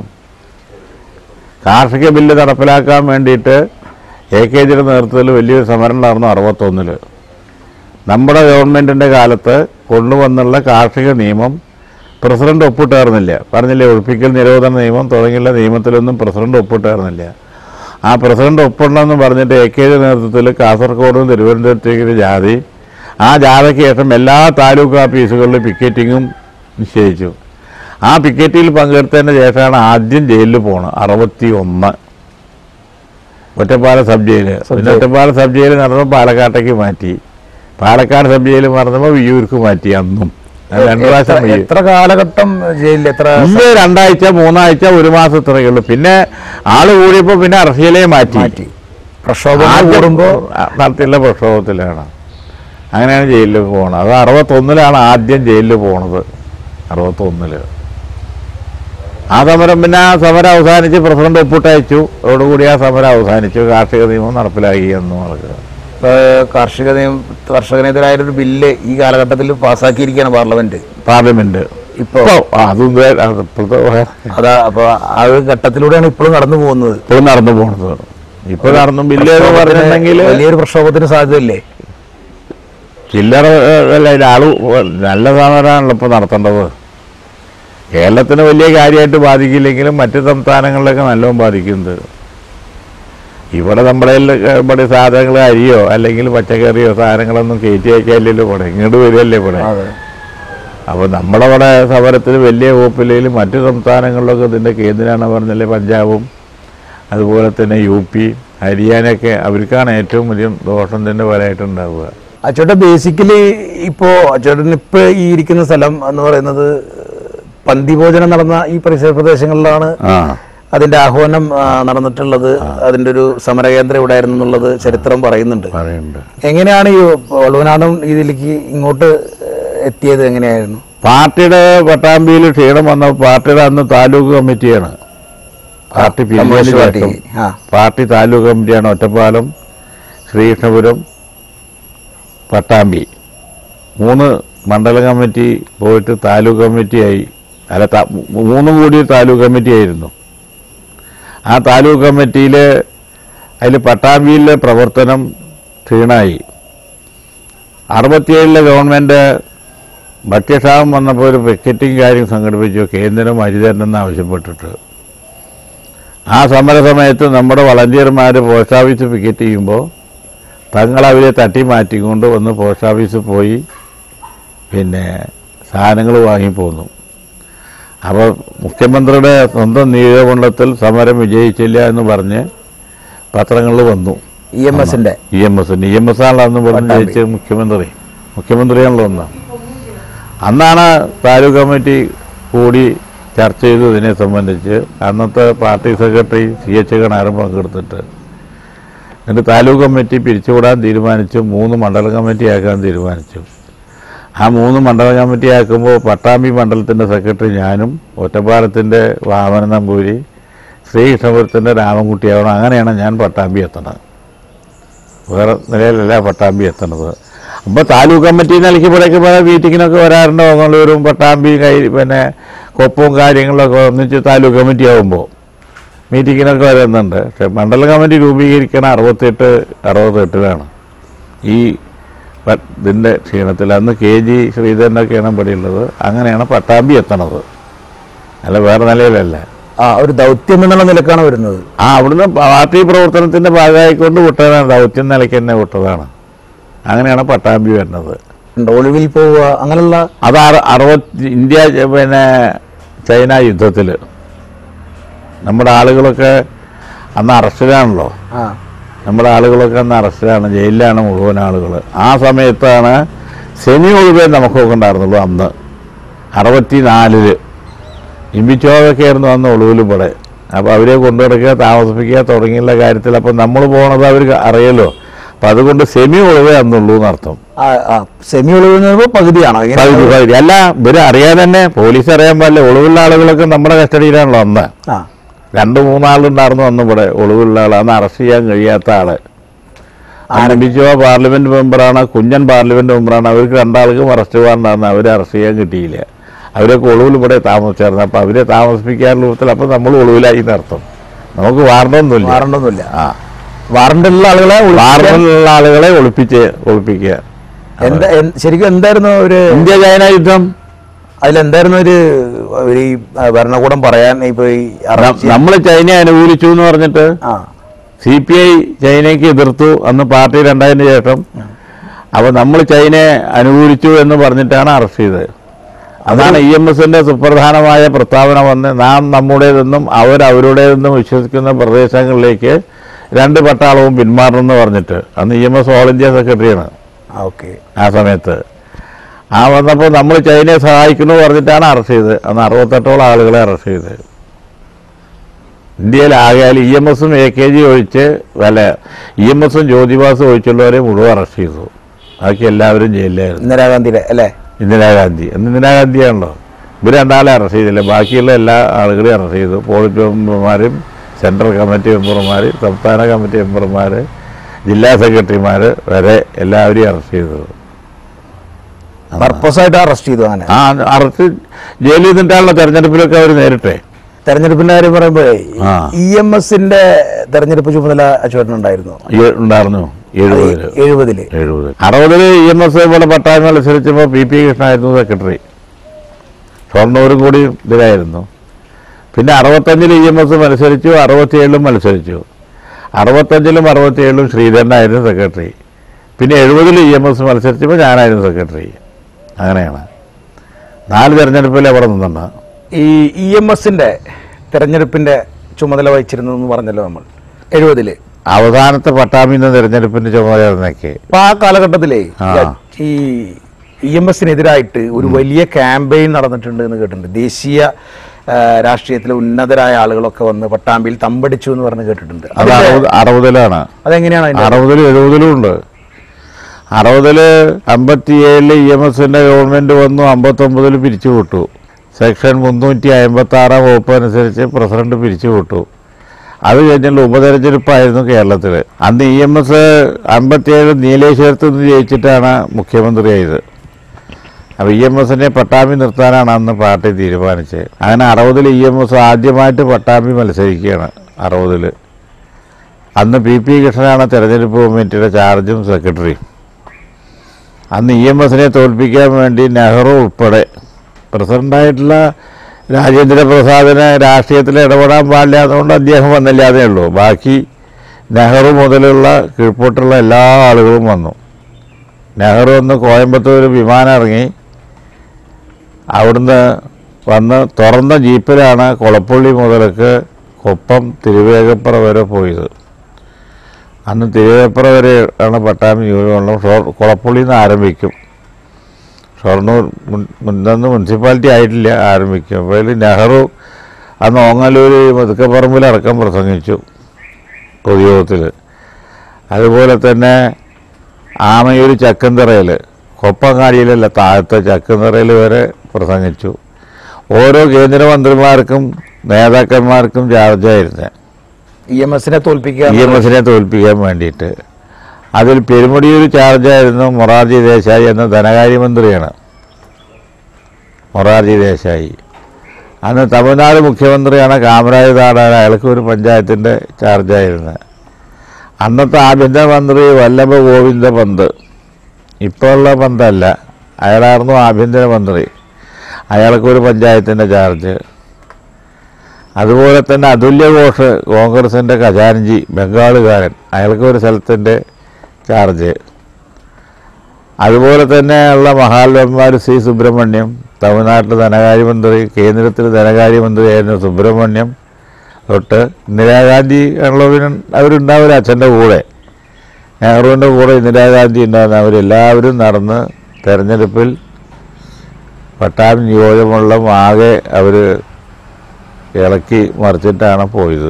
കാർഷിക ബില്ല് നടപ്പിലാക്കാൻ വേണ്ടിയിട്ട് എ കെ ജിയുടെ നേതൃത്വത്തിൽ വലിയൊരു സമരം നടന്നു അറുപത്തൊന്നിൽ നമ്മുടെ ഗവൺമെൻറ്റിൻ്റെ കാലത്ത് കൊണ്ടുവന്നുള്ള കാർഷിക നിയമം പ്രസിഡന്റ് ഒപ്പിട്ടായിരുന്നില്ല പറഞ്ഞില്ലേ ഒഴിപ്പിക്കൽ നിരോധന നിയമം തുടങ്ങിയുള്ള നിയമത്തിലൊന്നും പ്രസിഡന്റ് ഒപ്പിട്ടായിരുന്നില്ല ആ പ്രസിഡന്റ് ഒപ്പിടണമെന്ന് പറഞ്ഞിട്ട് എ കെ ജി നേതൃത്വത്തിൽ കാസർഗോഡും തിരുവനന്തപുരത്തേക്ക് ജാതി ആ ജാഥയ്ക്ക് ശേഷം എല്ലാ താലൂക്ക് ഓഫീസുകളിലും പിക്കറ്റിങ്ങും നിശ്ചയിച്ചു ആ പിക്കറ്റിൽ പങ്കെടുത്തതിന് ശേഷമാണ് ആദ്യം ജയിലിൽ പോണത് അറുപത്തി ഒന്ന് ഒറ്റപ്പാലം സബ് ജയിൽ പിന്നെ ഒറ്റപ്പാലം സബ് ജയിൽ നടന്നപ്പോൾ പാലക്കാട്ടേക്ക് മാറ്റി പാലക്കാട് സബ് ജയിൽ നടന്നപ്പോൾ വിയ്യൂർക്ക് മാറ്റി അന്നും അത് രണ്ട് പ്രാവശ്യം എത്ര- വിയ്യൂർ എത്ര കാലഘട്ടം ജയിലിൽ എത്ര മുമ്പ് രണ്ടാഴ്ച മൂന്നാഴ്ച ഒരു മാസം ഇത്രയേ ഉള്ളൂ പിന്നെ ആള് കൂടിയപ്പോൾ പിന്നെ അർഹയിലേ മാറ്റി മാറ്റി പ്രക്ഷോഭം ആദ്യം കൂടുമ്പോ നടത്തിയുള്ള പ്രക്ഷോഭത്തിലാണ് അങ്ങനെയാണ് ജയിലിലേക്ക് പോണത് അത് അറുപത്തൊന്നിലാണ് ആദ്യം ജയിലിൽ പോണത് അറുപത്തൊന്നില് ആ സമരം പിന്നെ ആ സമരം അവസാനിച്ച് പ്രസിഡന്റ് ഒപ്പിട്ടയച്ചു അതോടുകൂടി ആ സമരം അവസാനിച്ചു കാർഷിക നിയമം നടപ്പിലാക്കി എന്ന് പറയുക ഇപ്പൊ കാർഷിക നിയമ കർഷകനെതിരായൊരു ബില്ല് ഈ കാലഘട്ടത്തിൽ പാസ്സാക്കിയിരിക്കുകയാണ് പാർലമെന്റ് പാർലമെന്റ് ഇപ്പൊ ഇപ്പൊ അതും വേ- അത് ഇപ്പോഴത്തെ വേറെ അതാ അപ്പൊ ആ ഒരു ഘട്ടത്തിലൂടെയാണ് ഇപ്പോഴും കടന്നു പോകുന്നത് ഇപ്പോഴും നടന്നു പോണത് ഇപ്പൊ നടന്നു ബില്ല് എന്ന് പറഞ്ഞിട്ടുണ്ടെങ്കിൽ വലിയൊരു പ്രക്ഷോഭത്തിന് സാധ്യതയില്ലേ ചില്ലറ ഏഹ്, അല്ല ഇതിൽ ആള് നല്ല സമരമാണല്ലോ ഇപ്പോൾ നടത്തേണ്ടത് കേരളത്തിന് വലിയ കാര്യമായിട്ട് ബാധിക്കില്ലെങ്കിലും മറ്റ് സംസ്ഥാനങ്ങളിലൊക്കെ നല്ലോണം ബാധിക്കുന്നുണ്ട് ഇവിടെ നമ്മുടെ കയ്യിൽ ഇവിടെ സാധനങ്ങൾ അരിയോ അല്ലെങ്കിൽ പച്ചക്കറിയോ സാധനങ്ങളൊന്നും കയറ്റി അയക്കാനില്ലല്ലോ ഇവിടെ ഇങ്ങോട്ട് വരികയല്ലേ ഇവിടെ അപ്പോൾ നമ്മുടെ ഇവിടെ സമരത്തിന് വലിയ വകുപ്പില്ലെങ്കിലും മറ്റു സംസ്ഥാനങ്ങളിലൊക്കെ ഇതിൻ്റെ കേന്ദ്രമാണ് പറഞ്ഞല്ലേ പഞ്ചാബും അതുപോലെ തന്നെ യു പി ഹരിയാനയൊക്കെ അവർക്കാണ് ഏറ്റവും വലിയ ദോഷം തന്നെ വരായിട്ടുണ്ടാവുക അച്ചോട്ട ബേസിക്കലി ഇപ്പോ അച്ചോട്ടൻ ഇപ്പൊ ഈ ഇരിക്കുന്ന സ്ഥലം എന്ന് പറയുന്നത് പന്തി ഭോജനം നടന്ന ഈ പരിസര പ്രദേശങ്ങളിലാണ് ആ അതിന്റെ ആഹ്വാനം ആ, നടന്നിട്ടുള്ളത് അതിന്റെ ഒരു സമരകേന്ദ്രം ഇവിടെ ആയിരുന്നു എന്നുള്ളത് ചരിത്രം പറയുന്നുണ്ട് പറയുന്നുണ്ട് എങ്ങനെയാണ് ഈ വള്ളുവനാടൻ ഇതിലേക്ക് ഇങ്ങോട്ട് എത്തിയത് എങ്ങനെയായിരുന്നു പാർട്ടിയുടെ പട്ടാമ്പിയിൽ ക്ഷീണം വന്ന പാർട്ടിയുടെ അന്ന് താലൂക്ക് കമ്മിറ്റിയാണ് പാർട്ടി പിരിഞ്ഞതിന് കമ്മ്യൂണിസ്റ്റ് പാർട്ടി ശേഷം ആ പാർട്ടി താലൂക്ക് കമ്മിറ്റിയാണ് ഒറ്റപ്പാലം ശ്രീകൃഷ്ണപുരം പട്ടാമ്പി മൂന്ന് മണ്ഡല കമ്മിറ്റി പോയിട്ട് താലൂക്ക് കമ്മിറ്റിയായി അല്ല ത- മൂന്നും കൂടി താലൂക്ക് കമ്മിറ്റി ആയിരുന്നു ആ താലൂക്ക് കമ്മിറ്റിയിൽ അതിൽ പട്ടാമ്പിയിലെ പ്രവർത്തനം ക്ഷീണമായി അറുപത്തിയേഴിലെ ഗവൺമെൻറ് ഭക്ഷ്യക്ഷാമം വന്നപ്പോൾ ഒരു പിക്കറ്റിംഗ് കാര്യം സംഘടിപ്പിച്ചു കേന്ദ്രം അരി തരണമെന്ന് ആവശ്യപ്പെട്ടിട്ട് ആ സമര സമയത്ത് നമ്മുടെ വളണ്ടിയർമാർ പോസ്റ്റ് ഓഫീസ് പിക്കറ്റ് ചെയ്യുമ്പോൾ തങ്ങൾ അവരെ തട്ടി മാറ്റിക്കൊണ്ട് വന്ന് പോസ്റ്റ് ഓഫീസിൽ പോയി പിന്നെ സാധനങ്ങൾ വാങ്ങിപ്പോന്നു അപ്പോൾ മുഖ്യമന്ത്രിയുടെ സ്വന്തം നിയോജകമണ്ഡലത്തിൽ സമരം വിജയിച്ചില്ല എന്ന് പറഞ്ഞ് പത്രങ്ങളിൽ വന്നു ഇ എം എസിന്റെ E M S E M S ആണല്ലോ അന്ന് പറഞ്ഞ് ജയിച്ച മുഖ്യമന്ത്രി മുഖ്യമന്ത്രിയാണല്ലോ ഒന്ന് അന്നാണ് താലൂക്ക് കമ്മിറ്റി കൂടി ചർച്ച ചെയ്തു ഇതിനെ സംബന്ധിച്ച് അന്നത്തെ party secretary C H Kanaran പങ്കെടുത്തിട്ട് എന്നിട്ട് താലൂക്ക് കമ്മിറ്റി പിരിച്ചുവിടാൻ തീരുമാനിച്ചു മൂന്ന് മണ്ഡല കമ്മിറ്റി ആക്കാൻ തീരുമാനിച്ചു ആ മൂന്ന് മണ്ഡല കമ്മിറ്റി ആക്കുമ്പോൾ പട്ടാമ്പി മണ്ഡലത്തിൻ്റെ സെക്രട്ടറി ഞാനും ഒറ്റപ്പാലത്തിൻ്റെ വാമന നമ്പൂരി ശ്രീകൃഷ്ണപുരത്തിൻ്റെ രാമൻകുട്ടിയാവണം അങ്ങനെയാണ് ഞാൻ പട്ടാമ്പി എത്തണത് വേറെ നിലയിലല്ല പട്ടാമ്പി എത്തണത് അപ്പോൾ താലൂക്ക് കമ്മിറ്റി നിലയ്ക്ക് ഇവിടേക്ക് പോയ മീറ്റിങ്ങിനൊക്കെ വരാറുണ്ട് മംഗളൂരും പട്ടാമ്പി കൈ പിന്നെ കൊപ്പവും കാര്യങ്ങളൊക്കെ ഒന്നിച്ച് താലൂക്ക് കമ്മിറ്റി ആകുമ്പോൾ മീറ്റിങ്ങിനൊക്കെ വരുന്നുണ്ട് പക്ഷെ മണ്ഡല കമ്മിറ്റി രൂപീകരിക്കണ അറുപത്തെട്ട് അറുപത്തെട്ടിലാണ് ഈ പ- ഇതിൻ്റെ ക്ഷീണത്തിൽ അന്ന് കെ ജി ശ്രീധരനൊക്കെയാണ് ഇവിടെ ഉള്ളത് അങ്ങനെയാണ് പട്ടാമ്പി എത്തണത് അല്ല വേറെ നിലയിലല്ല ആ ഒരു ദൗത്യം എന്നുള്ള നിലക്കാണ് വരുന്നത് ആ അവിടുന്ന് പാർട്ടി പ്രവർത്തനത്തിന്റെ ഭാഗമായിക്കൊണ്ട് വിട്ടതാണ് ദൗത്യം നിലയ്ക്ക് തന്നെ വിട്ടതാണ് അങ്ങനെയാണ് പട്ടാമ്പി വരുന്നത് ഉണ്ട്. ഒളിവിൽ പോവുക അങ്ങനെയുള്ള അത് അറു- അറുപത്തി ഇന്ത്യ ച- പിന്നെ ചൈന യുദ്ധത്തിൽ നമ്മുടെ ആളുകളൊക്കെ അന്ന് അറസ്റ്റിലാണല്ലോ ആ നമ്മുടെ ആളുകളൊക്കെ അന്ന് അറസ്റ്റിലാണ് ജയിലിലാണ് മുഴുവൻ ആളുകൾ ആ സമയത്താണ് സെമി ഒഴിവേ നമുക്കൊക്കെ ഉണ്ടായിരുന്നുള്ളൂ അന്ന് അറുപത്തി നാലില് ഇമ്പിച്ചോതൊക്കെ ആയിരുന്നു അന്ന് ഒളിവിൽ ഇവിടെ അപ്പോൾ അവരെ കൊണ്ടുനടക്കുക താമസിപ്പിക്കുക തുടങ്ങിയുള്ള കാര്യത്തിൽ അപ്പം നമ്മൾ പോണത് അവർ അറിയല്ലോ അപ്പം അതുകൊണ്ട് സെമി ഒഴിവേ അന്നുള്ളൂ എന്നർത്ഥം ആ, ആ സെമി ഒളിവ് എന്ന് പറയുമ്പോൾ പകുതിയാണോ ഇങ്ങനെ? പകുതി പകുതി അല്ല ഇവര് അറിയാതെ തന്നെ പോലീസ് അറിയാൻ പാടില്ല ഒളിവുള്ള ആളുകളൊക്കെ നമ്മുടെ കസ്റ്റഡിയിലാണല്ലോ അന്ന് ആ രണ്ട് മൂന്നാളുണ്ടായിരുന്നു അന്ന് ഇവിടെ ഒളിവുള്ള ആൾ അന്ന് അറസ്റ്റ് ചെയ്യാൻ കഴിയാത്ത ആള് ആരംഭിച്ചോ പാർലമെന്റ് മെമ്പറാണ് കുഞ്ഞൻ പാർലമെന്റ് മെമ്പറാണ് അവർക്ക് രണ്ടാൾക്കും അറസ്റ്റ് വാറണ്ടായിരുന്നു അവരെ അറസ്റ്റ് ചെയ്യാൻ കിട്ടിയില്ല അവരൊക്കെ ഒളിവിൽ ഇവിടെ താമസിച്ചായിരുന്നു അപ്പൊ അവരെ താമസിപ്പിക്കാനുള്ള വിധത്തിൽ അപ്പൊ നമ്മൾ ഒളിവിലായി എന്നർത്ഥം നമുക്ക് വാറണ്ടൊന്നുമില്ല വാറണ്ടൊന്നുമില്ല ആ വാറണ്ടുള്ള ആളുകളെ ഒളിപ്പിക്കാൻ- വാറണ്ടുള്ള ആളുകളെ ഒളിപ്പിച്ച് ഒളിപ്പിക്കുക എന്താ എന്ത്- ശരിക്കും എന്തായിരുന്നു ഒരു ഇന്ത്യ ചൈന യുദ്ധം അതിലെന്തായിരുന്നു ഒരു ഒരു ഈ ആ, ഭരണകൂടം പറയാൻ ഇപ്പൊ ഈ അറസ്റ്റ് നമ്മൾ ചൈന അനുകൂലിച്ചു എന്ന് പറഞ്ഞിട്ട് ആ സി പി ഐ ചൈനയ്ക്ക് എതിർത്തു അന്ന് പാർട്ടി രണ്ടായതിനു ശേഷം അപ്പോൾ നമ്മൾ ചൈനയെ അനുകൂലിച്ചു എന്ന് പറഞ്ഞിട്ടാണ് അറസ്റ്റ് ചെയ്തത് അതാണ് ഇ എം എസിന്റെ സുപ്രധാനമായ പ്രസ്താവന വന്ന് നാം നമ്മുടേതെന്നും അവർ അവരുടേതെന്നും വിശ്വസിക്കുന്ന പ്രദേശങ്ങളിലേക്ക് രണ്ട് പട്ടാളവും പിന്മാറണമെന്ന് പറഞ്ഞിട്ട് അന്ന് E M S all India സെക്രട്ടറിയാണ് ഓക്കെ ആ സമയത്ത് ആ വന്നപ്പോൾ നമ്മൾ ചൈനയെ സഹായിക്കുന്നു പറഞ്ഞിട്ടാണ് അറസ്റ്റ് ചെയ്തത് അന്ന് അറുപത്തെട്ടോളം ആളുകളെ അറസ്റ്റ് ചെയ്തത് ഇന്ത്യയിൽ ആകെയാൽ ഇ എം എസും എ കെ ജി ഒഴിച്ച് വല്ല ഇ എം എസും ജ്യോതിബാസും ഒഴിച്ചുള്ളവരെ മുഴുവൻ അറസ്റ്റ് ചെയ്തു ബാക്കി എല്ലാവരും ജയിലിലായിരുന്നു ഇന്ദിരാഗാന്ധിയുടെ അല്ലേ ഇന്ദിരാഗാന്ധി അന്ന് ഇന്ദിരാഗാന്ധിയാണല്ലോ ഇവർ രണ്ടാളെ അറസ്റ്റ് ചെയ്തില്ല ബാക്കിയുള്ള എല്ലാ ആളുകളെയും അറസ്റ്റ് ചെയ്തു പോളിറ്റ് മെമ്പർമാരും സെൻട്രൽ കമ്മിറ്റി മെമ്പർമാർ സംസ്ഥാന കമ്മിറ്റി മെമ്പർമാർ ജില്ലാ സെക്രട്ടറിമാർ വരെ എല്ലാവരെയും അറസ്റ്റ് ചെയ്തു പർപ്പസ് ആയിട്ട് അറസ്റ്റ് ചെയ്തു അങ്ങനെ ആ അറസ്റ്റ് ജയിലിൽ നിന്നിട്ടാണല്ലോ തെരഞ്ഞെടുപ്പിലൊക്കെ അവർ നേരിട്ടെ തെരഞ്ഞെടുപ്പിന്റെ കാര്യം പറയുമ്പോഴേ ആ. ഇ എം എസിന്റെ തെരഞ്ഞെടുപ്പ് ചുമതല അച്ചുവേട്ടനുണ്ടായിരുന്നു ഈ ഉണ്ടായിരുന്നു എഴുപതില് എഴുപതില് എഴുപത് അറുപതില് ഇ എം എസ് പോലെ പട്ടായം മത്സരിച്ചപ്പോൾ പി പി കൃഷ്ണനായിരുന്നു സെക്രട്ടറി ഷൊർണൂരും കൂടി ഇതിലായിരുന്നു പിന്നെ അറുപത്തഞ്ചിൽ ഇ എം എസ് മത്സരിച്ചു അറുപത്തിയേഴിലും മത്സരിച്ചു അറുപത്തഞ്ചിലും അറുപത്തിയേഴിലും ശ്രീധരനായിരുന്നു സെക്രട്ടറി പിന്നെ എഴുപതിൽ ഇ എം എസ് മത്സരിച്ചപ്പോൾ ഞാനായിരുന്നു സെക്രട്ടറി അങ്ങനെയാണ് നാല് തെരഞ്ഞെടുപ്പിൽ അവിടെ നിന്നുണ്ട് ഈ ഇ എം എസിന്റെ തെരഞ്ഞെടുപ്പിന്റെ ചുമതല വഹിച്ചിരുന്നു എന്ന് പറഞ്ഞല്ലോ നമ്മൾ എഴുപതില് അവസാനത്തെ പട്ടാമ്പിന്ന് തെരഞ്ഞെടുപ്പിന്റെ ചുമതലയൊക്കെ അപ്പൊ ആ കാലഘട്ടത്തിലേ ആ. ഈ ഇ എം എസിനെതിരായിട്ട് ഒരു വലിയ ക്യാമ്പയിൻ നടന്നിട്ടുണ്ട് എന്ന് കേട്ടിട്ടുണ്ട് ദേശീയ ആ, രാഷ്ട്രീയത്തിലെ ഉന്നതരായ ആളുകളൊക്കെ വന്ന് പട്ടാമ്പിയിൽ തമ്പടിച്ചു എന്ന് പറഞ്ഞ് കേട്ടിട്ടുണ്ട് അത് അതിന്റെ- അറുപത് അറുപതിലാണ് അതെങ്ങനെയാണ് അതിന്റെ അറുപതിലും എഴുപതിലും ഉണ്ട് അറുപതില് അമ്പത്തിയേഴില് ഇ എം എസിന്റെ ഗവൺമെന്റ് വന്നു അമ്പത്തൊമ്പതിൽ പിരിച്ചുവിട്ടു സെക്ഷൻ മുന്നൂറ്റി അമ്പത്തി ആറാം വകുപ്പ് അനുസരിച്ച് പ്രസിഡന്റ് പിരിച്ചുവിട്ടു അത് കഴിഞ്ഞുള്ള ഉപതെരഞ്ഞെടുപ്പായിരുന്നു കേരളത്തിൽ അന്ന് ഇ എം എസ് അമ്പത്തിയേഴ് നീലേശ്വരത്ത് നിന്ന് ജയിച്ചിട്ടാണ് മുഖ്യമന്ത്രിയായത് അപ്പോൾ ഇ എം എസിനെ പട്ടാമ്പി നിർത്താനാണ് അന്ന് പാർട്ടി തീരുമാനിച്ചത് അങ്ങനെ അറുപതിൽ ഇ എം എസ് ആദ്യമായിട്ട് പട്ടാമ്പി മത്സരിക്കുകയാണ് അറുപതിൽ അന്ന് പി പി കൃഷ്ണനാണ് തെരഞ്ഞെടുപ്പ് കമ്മിറ്റിയുടെ ചാർജും സെക്രട്ടറിയും അന്ന് ഇ എം എസിനെ തോൽപ്പിക്കാൻ വേണ്ടി നെഹ്റു ഉൾപ്പെടെ പ്രസിഡന്റായിട്ടുള്ള രാജേന്ദ്ര പ്രസാദിന് രാഷ്ട്രീയത്തിൽ ഇടപെടാൻ പാടില്ല അതുകൊണ്ട് അദ്ദേഹം വന്നില്ലാതേ ഉള്ളൂ ബാക്കി നെഹ്റു മുതലുള്ള കീഴ്പോട്ടുള്ള എല്ലാ ആളുകളും വന്നു നെഹ്റു ഒന്ന് കോയമ്പത്തൂർ വിമാനം ഇറങ്ങി അവിടുന്ന് വന്ന് തുറന്ന ജീപ്പിലാണ് കൊളപ്പള്ളി മുതലേക്ക് കൊപ്പം തിരുവേഗപ്പുറ വരെ പോയത് അന്ന് തിരുവേഗപ്പുറ വരെ ആണ് പട്ടാമ്പി യൂണിവേണം ഷൊർ കുളപ്പള്ളിയിൽ നിന്ന് ആരംഭിക്കും ഷൊർണൂർ മുൻ- മുൻപൊന്നും മുനിസിപ്പാലിറ്റി ആയിട്ടില്ല ആരംഭിക്കും അപ്പോൾ നെഹ്റു അന്ന് ഓങ്ങല്ലൂർ മുതുക്കപ്പറമ്പിലടക്കം പ്രസംഗിച്ചു പൊതുയോഗത്തിൽ അതുപോലെ തന്നെ ആമയൂർ ചക്കന്തറയിൽ കൊപ്പങ്ങാടിയിലല്ല താഴത്തെ ചക്കന്തറയിൽ വരെ പ്രസംഗിച്ചു ഓരോ കേന്ദ്രമന്ത്രിമാർക്കും നേതാക്കന്മാർക്കും ചാർജായിരുന്നു ഇ എം എസിനെ തോൽപ്പിക്കുക ഇ എം എസിനെ തോൽപ്പിക്കാൻ വേണ്ടിയിട്ട് അതിൽ പെരുമുടിയൂർ ചാർജായിരുന്നു മൊറാർജി ദേശായി എന്ന ധനകാര്യമന്ത്രിയാണ് മൊറാർജി ദേശായി അന്ന് തമിഴ്നാട് മുഖ്യമന്ത്രിയാണ് കാമരാജ് നാടാണ് അയാൾക്ക് ഒരു പഞ്ചായത്തിൻ്റെ ചാർജായിരുന്നത് അന്നത്തെ ആഭ്യന്തരമന്ത്രി വല്ലഭ ഗോവിന്ദ പന്ത് ഇപ്പോൾ ഉള്ള പന്തല്ല അയാളായിരുന്നു ആഭ്യന്തരമന്ത്രി അയാൾക്ക് ഒരു പഞ്ചായത്തിൻ്റെ ചാർജ് അതുപോലെ തന്നെ അതുല്യ ഘോഷ് കോൺഗ്രസിൻ്റെ ഖജാൻജി ബംഗാളുകാരൻ അയാൾക്ക് ഒരു സ്ഥലത്തിൻ്റെ ചാർജ് അതുപോലെ തന്നെയുള്ള മഹാത്മാന്മാർ സി സുബ്രഹ്മണ്യം തമിഴ്നാട്ടിൽ ധനകാര്യമന്ത്രി കേന്ദ്രത്തിൽ ധനകാര്യമന്ത്രിയായിരുന്ന സുബ്രഹ്മണ്യം തൊട്ട് ഇന്ദിരാഗാന്ധി ഉള്ളവരും അവരുണ്ടാവില്ല അച്ഛൻ്റെ കൂടെ നെഹ്റുവിൻ്റെ കൂടെ ഇന്ദിരാഗാന്ധി ഉണ്ടായിരുന്ന അവരെല്ലാവരും നടന്ന് തെരഞ്ഞെടുപ്പിൽ പട്ടാമ്പി നിയോജകമണ്ഡലം ആകെ അവർ ഇളക്കി മറിച്ചിട്ടാണ് പോയത്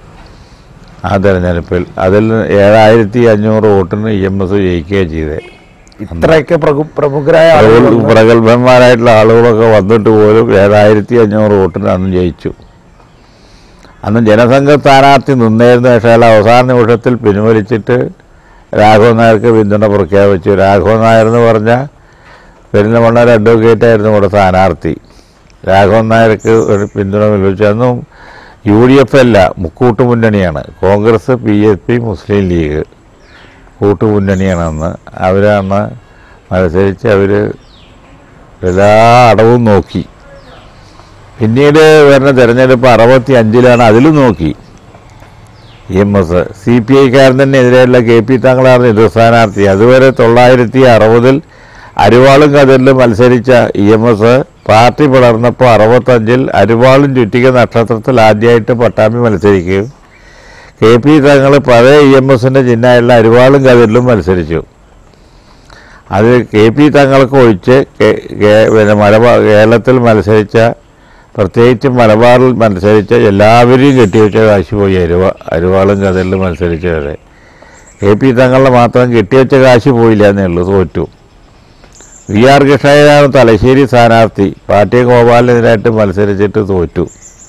ആ തെരഞ്ഞെടുപ്പിൽ അതിൽ ഏഴായിരത്തി അഞ്ഞൂറ് വോട്ടിന് ഇ എം എസ് ജയിക്കുകയാണ് ചെയ്തത് ഇത്രയൊക്കെ പ്രഗു- പ്രമുഖരായ ആളുകൾ പ്രഗൽ- വന്ന് പ്രഗത്ഭന്മാരായിട്ടുള്ള ആളുകളൊക്കെ വന്നിട്ട് പോലും ഏഴായിരത്തി അഞ്ഞൂറ് വോട്ടിന് അന്ന് ജയിച്ചു അന്ന് ജനസംഘ സ്ഥാനാർത്ഥി നിന്നായിരുന്നു പക്ഷേ അയാൾ അവസാന നിമിഷത്തിൽ പിൻവലിച്ചിട്ട് രാഘവൻ നായർക്ക് പിന്തുണ പ്രഖ്യാപിച്ചു രാഘവൻ നായർ എന്ന് പറഞ്ഞാൽ പെരിന്തമണ്ണ അഡ്വക്കേറ്റ് ആയിരുന്നു ഇവിടെ സ്ഥാനാർത്ഥി രാഘവൻ നായർക്ക് ഒരു പിന്തുണ ലഭിച്ചു അന്നും യു ഡി എഫ് അല്ല മുക്കൂട്ട് മുന്നണിയാണ് Congress P S P Muslim League കൂട്ടുമുന്നണിയാണ് അന്ന് അവരാണ് മത്സരിച്ച് അവർ എല്ലാ അടവും നോക്കി പിന്നീട് വരുന്ന തെരഞ്ഞെടുപ്പ് അറുപത്തി അഞ്ചിലാണ് അതിലും നോക്കി E M S C P ഐക്കാരൻ തന്നെ എതിരെയുള്ള കെ പി തങ്ങളാണ് എതിർ സ്ഥാനാർത്ഥി അതുവരെ തൊള്ളായിരത്തി അറുപതിൽ അരിവാളും കതിരിലും മത്സരിച്ച ഇ എം എസ് പാർട്ടി പിളർന്നപ്പോൾ അറുപത്തഞ്ചിൽ അരിവാളും ചുറ്റിക നക്ഷത്രത്തിൽ ആദ്യമായിട്ട് പട്ടാമ്പി മത്സരിക്കുകയും കെ പി തങ്ങൾ പഴയ ഇ എം എസിൻ്റെ ചിഹ്നമായുള്ള അരിവാളും കതിരിലും മത്സരിച്ചു അത് കെ പി തങ്ങൾക്ക് ഒഴിച്ച് കേ- കേ- പിന്നെ മലബാർ കേരളത്തിൽ മത്സരിച്ച പ്രത്യേകിച്ച് മലബാറിൽ മത്സരിച്ച എല്ലാവരെയും കെട്ടിവെച്ച കാശ് പോയി അരുവ അരുവാളും കതിരിലും മത്സരിച്ചവരെ കെ പി തങ്ങളുടെ മാത്രം കെട്ടിവെച്ച കാശ് പോയില്ല എന്നേ ഉള്ളൂ തോറ്റു വി ആർ കൃഷ്ണയ്യനാണ് തലശ്ശേരി സ്ഥാനാർത്ഥി പാർട്ടി ഗോപാലിനെതിരായിട്ട് മത്സരിച്ചിട്ട് തോറ്റു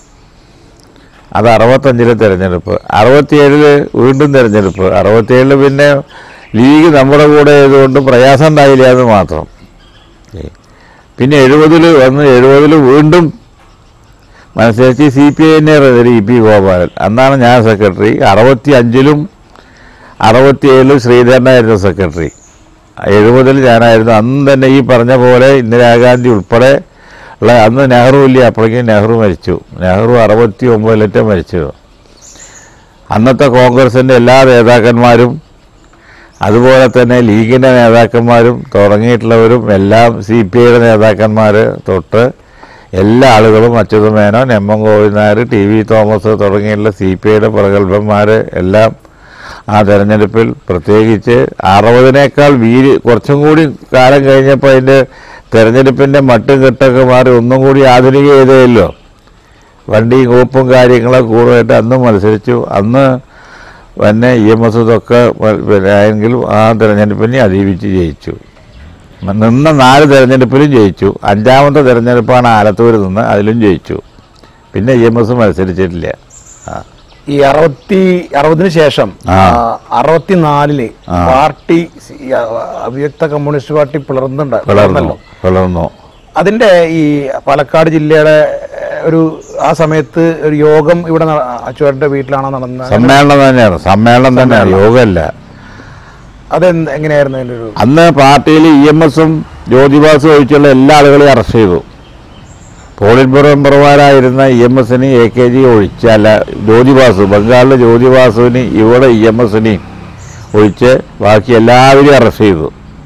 അത് അറുപത്തഞ്ചിലെ തിരഞ്ഞെടുപ്പ് അറുപത്തിയേഴില് വീണ്ടും തിരഞ്ഞെടുപ്പ് അറുപത്തിയേഴില് പിന്നെ ലീഗ് നമ്മുടെ കൂടെ ആയതുകൊണ്ട് പ്രയാസം ഉണ്ടായില്ല എന്ന് മാത്രം ഏ. പിന്നെ എഴുപതിൽ വന്ന് എഴുപതിൽ വീണ്ടും മത്സരിച്ച് സി പി ഐൻ്റെ ഇ പി ഗോപാലൻ അന്നാണ് ഞാൻ സെക്രട്ടറി അറുപത്തി അഞ്ചിലും അറുപത്തിയേഴിലും ശ്രീധരനായിരുന്നു സെക്രട്ടറി എഴുപതിൽ ഞാനായിരുന്നു അന്ന് തന്നെ ഈ പറഞ്ഞ പോലെ ഇന്ദിരാഗാന്ധി ഉൾപ്പെടെ ഉള്ള അന്ന് നെഹ്റു ഇല്ല അപ്പോഴേക്കും നെഹ്റു മരിച്ചു നെഹ്റു അറുപത്തി ഒമ്പതിലറ്റം മരിച്ചു അന്നത്തെ കോൺഗ്രസിൻ്റെ എല്ലാ നേതാക്കന്മാരും അതുപോലെ തന്നെ ലീഗിൻ്റെ നേതാക്കന്മാരും തുടങ്ങിയിട്ടുള്ളവരും എല്ലാം സി പി ഐയുടെ നേതാക്കന്മാർ തൊട്ട് എല്ലാ ആളുകളും Achutha Menon M M Govinda Nair T V Thomas തുടങ്ങിയുള്ള സി പി ഐയുടെ പ്രഗത്ഭന്മാർ എല്ലാം ആ തെരഞ്ഞെടുപ്പിൽ പ്രത്യേകിച്ച് അറുപതിനേക്കാൾ വീര് കുറച്ചും കൂടി കാലം കഴിഞ്ഞപ്പോൾ അതിൻ്റെ തെരഞ്ഞെടുപ്പിൻ്റെ മട്ടും കെട്ടൊക്കെ മാറി ഒന്നും കൂടി ആധുനിക ചെയ്തല്ലോ വണ്ടിയും കോപ്പും കാര്യങ്ങളൊക്കെ കൂടുതലായിട്ട് അന്ന് മത്സരിച്ചു അന്ന് പിന്നെ ഇ എം എസ് ഇതൊക്കെ എങ്കിലും ആ തെരഞ്ഞെടുപ്പിനെ അതിജീവിച്ച് ജയിച്ചു നിന്ന നാല് തെരഞ്ഞെടുപ്പിലും ജയിച്ചു അഞ്ചാമത്തെ തെരഞ്ഞെടുപ്പാണ് ആലത്തൂർ നിന്ന് അതിലും ജയിച്ചു പിന്നെ ഇ എം എസ് മത്സരിച്ചിട്ടില്ല ആ ഈ അറുപത്തി അറുപതിന് ശേഷം ആ. അറുപത്തിനാലില് ആ. പാർട്ടി സി- ആ, അവ്യക്ത കമ്മ്യൂണിസ്റ്റ് പാർട്ടി പിളർന്നുണ്ട് പിളർന്നു പിളർന്നു അതിന്റെ ഈ പാലക്കാട് ജില്ലയുടെ ഏഹ്, ഒരു ആ സമയത്ത് ഒരു യോഗം ഇവിടെ നട- അച്ചുവേട്ടന്റെ വീട്ടിലാണോ നടന്നത് സമ്മേളനം തന്നെയാണ് സമ്മേളനം തന്നെയാണ് യോഗമല്ല അതെന്ത് എങ്ങനെയായിരുന്നു അതിന്റെ ഒരു അന്ന് പാർട്ടിയിൽ ഇ എം എസും ജ്യോതിബാസും ഒഴിച്ചുള്ള എല്ലാ ആളുകളെയും അറസ്റ്റ് ചെയ്തു പോളിറ്റ് ബ്യൂറോ മെമ്പർമാരായിരുന്ന ഇ എം എസിന് എ കെ ജി ഒഴിച്ച് അല്ല ജ്യോതിബാസു ബംഗാളിലെ ജ്യോതിബാസുവിന് ഇവിടെ ഇ എം എസിനെയും ഒഴിച്ച് ബാക്കി എല്ലാവരെയും അറസ്റ്റ് ചെയ്തു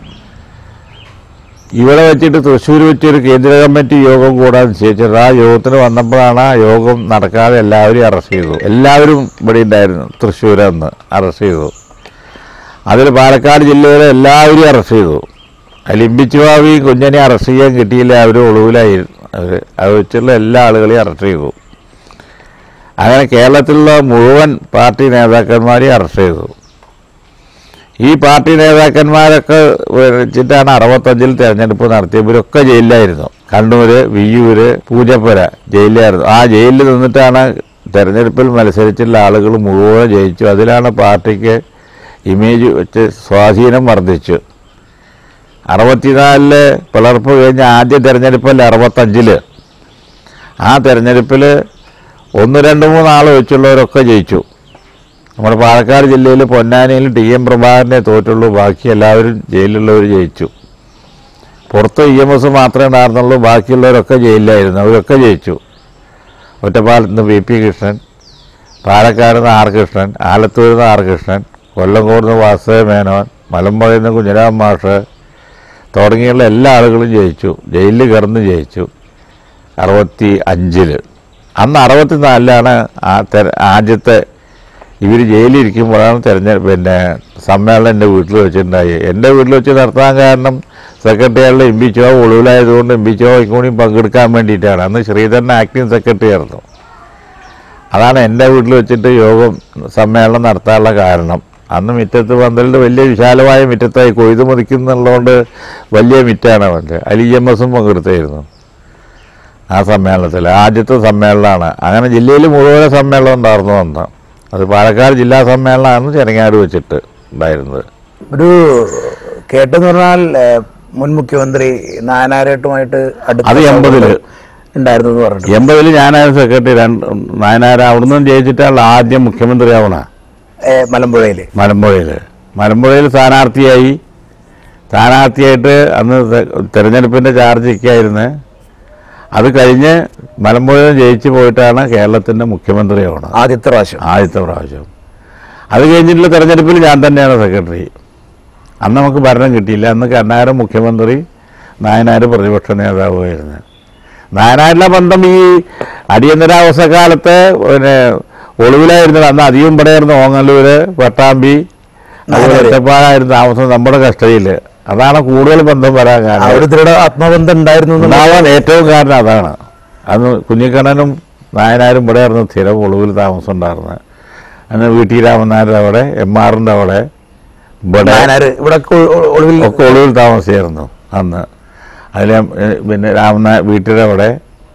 ഇവിടെ വെച്ചിട്ട് തൃശ്ശൂർ വെച്ചൊരു കേന്ദ്ര കമ്മിറ്റി യോഗം കൂടാൻ നിശ്ചയിച്ചത് ആ യോഗത്തിന് വന്നപ്പോഴാണ് ആ യോഗം നടക്കാതെ എല്ലാവരെയും അറസ്റ്റ് ചെയ്തു എല്ലാവരും ഇവിടെ ഉണ്ടായിരുന്നു തൃശ്ശൂർ അന്ന് അറസ്റ്റ് ചെയ്തു അതിൽ പാലക്കാട് ജില്ലയിലെ എല്ലാവരെയും അറസ്റ്റ് ചെയ്തു അതിൽ ഇമ്പിച്ചുവാവിയും കുഞ്ഞനെ അറസ്റ്റ് ചെയ്യാൻ കിട്ടിയില്ല അവർ ഒളിവിലായിരുന്നു അവർ അത് വെച്ചുള്ള എല്ലാ ആളുകളെയും അറസ്റ്റ് ചെയ്തു അങ്ങനെ കേരളത്തിലുള്ള മുഴുവൻ പാർട്ടി നേതാക്കന്മാരെയും അറസ്റ്റ് ചെയ്തു ഈ പാർട്ടി നേതാക്കന്മാരൊക്കെ വെച്ചിട്ടാണ് അറുപത്തഞ്ചിൽ തെരഞ്ഞെടുപ്പ് നടത്തിയവരൊക്കെ ജയിലിലായിരുന്നു കണ്ണൂര് വിയ്യൂര് പൂജപ്പുര ജയിലിലായിരുന്നു ആ ജയിലിൽ നിന്നിട്ടാണ് തെരഞ്ഞെടുപ്പിൽ മത്സരിച്ചുള്ള ആളുകൾ മുഴുവൻ ജയിച്ചു അതിലാണ് പാർട്ടിക്ക് ഇമേജ് വെച്ച് സ്വാധീനം വർദ്ധിച്ചു അറുപത്തിനാലില് പിളർപ്പ് കഴിഞ്ഞ ആദ്യ തെരഞ്ഞെടുപ്പല്ല അറുപത്തഞ്ചില് ആ തെരഞ്ഞെടുപ്പിൽ ഒന്ന് രണ്ട് മൂന്ന് ആൾ വെച്ചുള്ളവരൊക്കെ ജയിച്ചു നമ്മുടെ പാലക്കാട് ജില്ലയിൽ പൊന്നാനിയിൽ ടി എം പ്രഭാകരനെ തോറ്റുള്ളൂ ബാക്കി എല്ലാവരും ജയിലിലുള്ളവർ ജയിച്ചു പുറത്ത് ഇ എം എസ് മാത്രമേ ഉണ്ടായിരുന്നുള്ളൂ ബാക്കിയുള്ളവരൊക്കെ ജയിലിലായിരുന്നു അവരൊക്കെ ജയിച്ചു ഒറ്റപ്പാലത്ത് നിന്ന് വി പി കൃഷ്ണൻ പാലക്കാട് നിന്ന് ആർ കൃഷ്ണൻ ആലത്തൂരിൽ നിന്ന് ആർ കൃഷ്ണൻ കൊല്ലംകോട് നിന്ന് വാസുദേവ മേനോൻ മലമ്പുഴയിൽ നിന്ന് കുഞ്ഞിരാം മാഷ് തുടങ്ങിയുള്ള എല്ലാ ആളുകളും ജയിച്ചു ജയിലിൽ കിടന്ന് ജയിച്ചു അറുപത്തി അഞ്ചില് അന്ന് അറുപത്തിനാലിലാണ് ആ തെര ആദ്യത്തെ ഇവർ ജയിലിരിക്കുമ്പോഴാണ് തെരഞ്ഞെടുപ്പ് പിന്നെ സമ്മേളനം എൻ്റെ വീട്ടിൽ വെച്ചിട്ടുണ്ടായി എൻ്റെ വീട്ടിൽ വെച്ച് നടത്താൻ കാരണം സെക്രട്ടറിയാളിൽ എം പി ചോ ഒളിവിലായതുകൊണ്ട് എം പി ചോ കൂടി പങ്കെടുക്കാൻ വേണ്ടിയിട്ടാണ് അന്ന് ശ്രീധരൻ ആക്ടിങ് സെക്രട്ടറി ആയിരുന്നു അതാണ് എൻ്റെ വീട്ടിൽ വെച്ചിട്ട് യോഗം സമ്മേളനം നടത്താനുള്ള കാരണം അന്ന് മുറ്റത്ത് പന്തലിൻ്റെ വലിയ വിശാലമായ മുറ്റത്തായി കൊയ്ത് മതിക്കുന്നുള്ളതുകൊണ്ട് വലിയ മിറ്റാണ് അവൻ്റെ അതിൽ ഇ എം എസും പങ്കെടുത്തായിരുന്നു ആ സമ്മേളനത്തിൽ ആദ്യത്തെ സമ്മേളനമാണ് അങ്ങനെ ജില്ലയിൽ മുഴുവൻ സമ്മേളനം ഉണ്ടായിരുന്നു അന്ന് അത് പാലക്കാട് ജില്ലാ സമ്മേളനമാണ് ചെരങ്ങാട് വെച്ചിട്ട് ഉണ്ടായിരുന്നത് ഒരു കേട്ടെന്ന് പറഞ്ഞാൽ ഏഹ്, മുൻ മുഖ്യമന്ത്രി നായനാരായിട്ടുമായിട്ട് അടുത്ത അത് എൺപതില്. ഉണ്ടായിരുന്നു എന്ന് പറഞ്ഞിട്ട് എൺപതിൽ ഞാനായിരുന്നു സെക്രട്ടറി രണ്ട് നായനാർ അവിടുന്ന് ജയിച്ചിട്ടാണ് ആദ്യം മുഖ്യമന്ത്രി ആവണ ഏഹ്, മലമ്പുഴയില് മലമ്പുഴയിൽ മലമ്പുഴയിൽ സ്ഥാനാർത്ഥിയായി സ്ഥാനാർത്ഥിയായിട്ട് അന്ന് തെ- തെരഞ്ഞെടുപ്പിൻ്റെ ചാർജ് ഒക്കെയായിരുന്നു അത് കഴിഞ്ഞ് മലമ്പുഴയിൽ ജയിച്ചു പോയിട്ടാണ് കേരളത്തിൻ്റെ മുഖ്യമന്ത്രി ആവണത് ആദ്യത്തെ പ്രാവശ്യം ആദ്യത്തെ പ്രാവശ്യം അത് കഴിഞ്ഞിട്ടുള്ള തെരഞ്ഞെടുപ്പിൽ ഞാൻ തന്നെയാണ് സെക്രട്ടറി അന്ന് നമുക്ക് ഭരണം കിട്ടിയില്ല അന്ന് കണ്ണാരം മുഖ്യമന്ത്രി നായനാർ പ്രതിപക്ഷ നേതാവായിരുന്നു നായനാരിലെ ബന്ധം ഈ അടിയന്തരാവസ്ഥ കാലത്ത് പിന്നെ ഒളിവിലായിരുന്നത് അന്ന് അധികം ഇവിടെയായിരുന്നു ഓങ്ങല്ലൂര് പട്ടാമ്പി അതുപോലെ നായനാര്. ഒറ്റപ്പാടായിരുന്നു താമസം നമ്മുടെ കസ്റ്റഡിയിൽ അതാണ് കൂടുതൽ ബന്ധം വരാൻ കാരണം അവിടുത്തെ ആത്മബന്ധം ഉണ്ടായിരുന്നു എന്നുള്ള- ഉണ്ടാവാൻ ഏറ്റവും കാരണം അതാണ് അന്ന് കുഞ്ഞിക്കണ്ണനും നായനാരും ഇവിടെ ആയിരുന്നു സ്ഥിരം ഒളിവിൽ താമസം ഉണ്ടായിരുന്നത് അന്ന് വി ടി രാമനായർ അവിടെ എം ആറിൻ്റെ അവിടെ ഇവിടെ നായനാര് ഇവിടെ ഒളിവിൽ ഒക്കെ ഒളിവിൽ താമസിച്ചായിരുന്നു അന്ന് അതിൽ പിന്നെ രാമനായ വീട്ടിൻ്റെ അവിടെ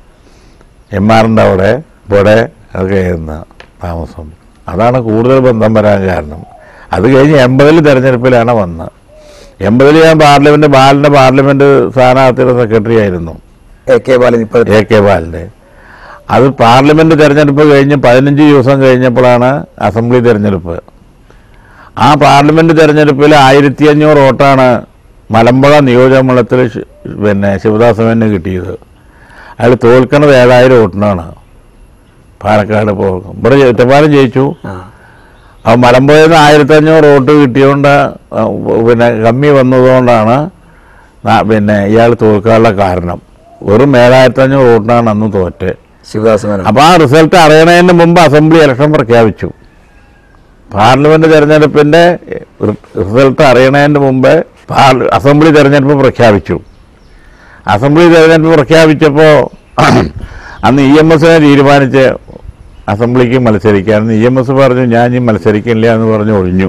എം ആറിൻ്റെ അവിടെ ഇവിടെ ഒക്കെ ആയിരുന്നു താമസം അതാണ് കൂടുതൽ ബന്ധം വരാൻ കാരണം അത് കഴിഞ്ഞ് എൺപതിൽ തെരഞ്ഞെടുപ്പിലാണ് വന്നത് എൺപതിൽ ഞാൻ പാർലമെൻറ്റ് ബാലിൻ്റെ പാർലമെൻറ്റ് സ്ഥാനാർത്ഥിയുടെ സെക്രട്ടറി ആയിരുന്നു എ കെ ബാലൻ ഇപ്പോൾ എ കെ ബാലിൻ്റെ അത് പാർലമെൻറ്റ് തെരഞ്ഞെടുപ്പ് കഴിഞ്ഞ് പതിനഞ്ച് ദിവസം കഴിഞ്ഞപ്പോഴാണ് അസംബ്ലി തെരഞ്ഞെടുപ്പ് ആ പാർലമെൻറ്റ് തെരഞ്ഞെടുപ്പിൽ ആയിരത്തി അഞ്ഞൂറ് വോട്ടാണ് മലമ്പുഴ നിയോജകമണ്ഡലത്തിൽ ശി- പിന്നെ ശിവദാസവന് കിട്ടിയത് അയാൾ തോൽക്കണത് ഏഴായിരം വോട്ടിനാണ് പാലക്കാട് പോകും ഇവിടെ ഒറ്റപ്പാലം ജയിച്ചു ആ. ആ മലമ്പുഴയിൽ നിന്ന് ആയിരത്തി അഞ്ഞൂറ് വോട്ട് കിട്ടിയോണ്ട് ആ, പിന്നെ കമ്മി വന്നതുകൊണ്ടാണ് നാ- പിന്നെ ഇയാൾ തോൽക്കാനുള്ള കാരണം വെറും ഏഴായിരത്തി അഞ്ഞൂറ് വോട്ടിനാണ് അന്ന് തോറ്റ് ശിവദാസ് മേനോൻ അപ്പോൾ ആ റിസൾട്ട് അറിയണതിന് മുമ്പ് അസംബ്ലി ഇലക്ഷൻ പ്രഖ്യാപിച്ചു പാർലമെന്റ് തെരഞ്ഞെടുപ്പിന്റെ റിസൾട്ട് അറിയണതിന് മുമ്പ് പാർ- അസംബ്ലി തെരഞ്ഞെടുപ്പ് പ്രഖ്യാപിച്ചു അസംബ്ലി തെരഞ്ഞെടുപ്പ് പ്രഖ്യാപിച്ചപ്പോൾ അന്ന് ഇ എം എസിനെ തീരുമാനിച്ച് അസംബ്ലിക്ക് മത്സരിക്കാൻ ഇ എം എസ് പറഞ്ഞു ഞാൻ ഇനി മത്സരിക്കില്ല എന്ന് പറഞ്ഞ് ഒഴിഞ്ഞു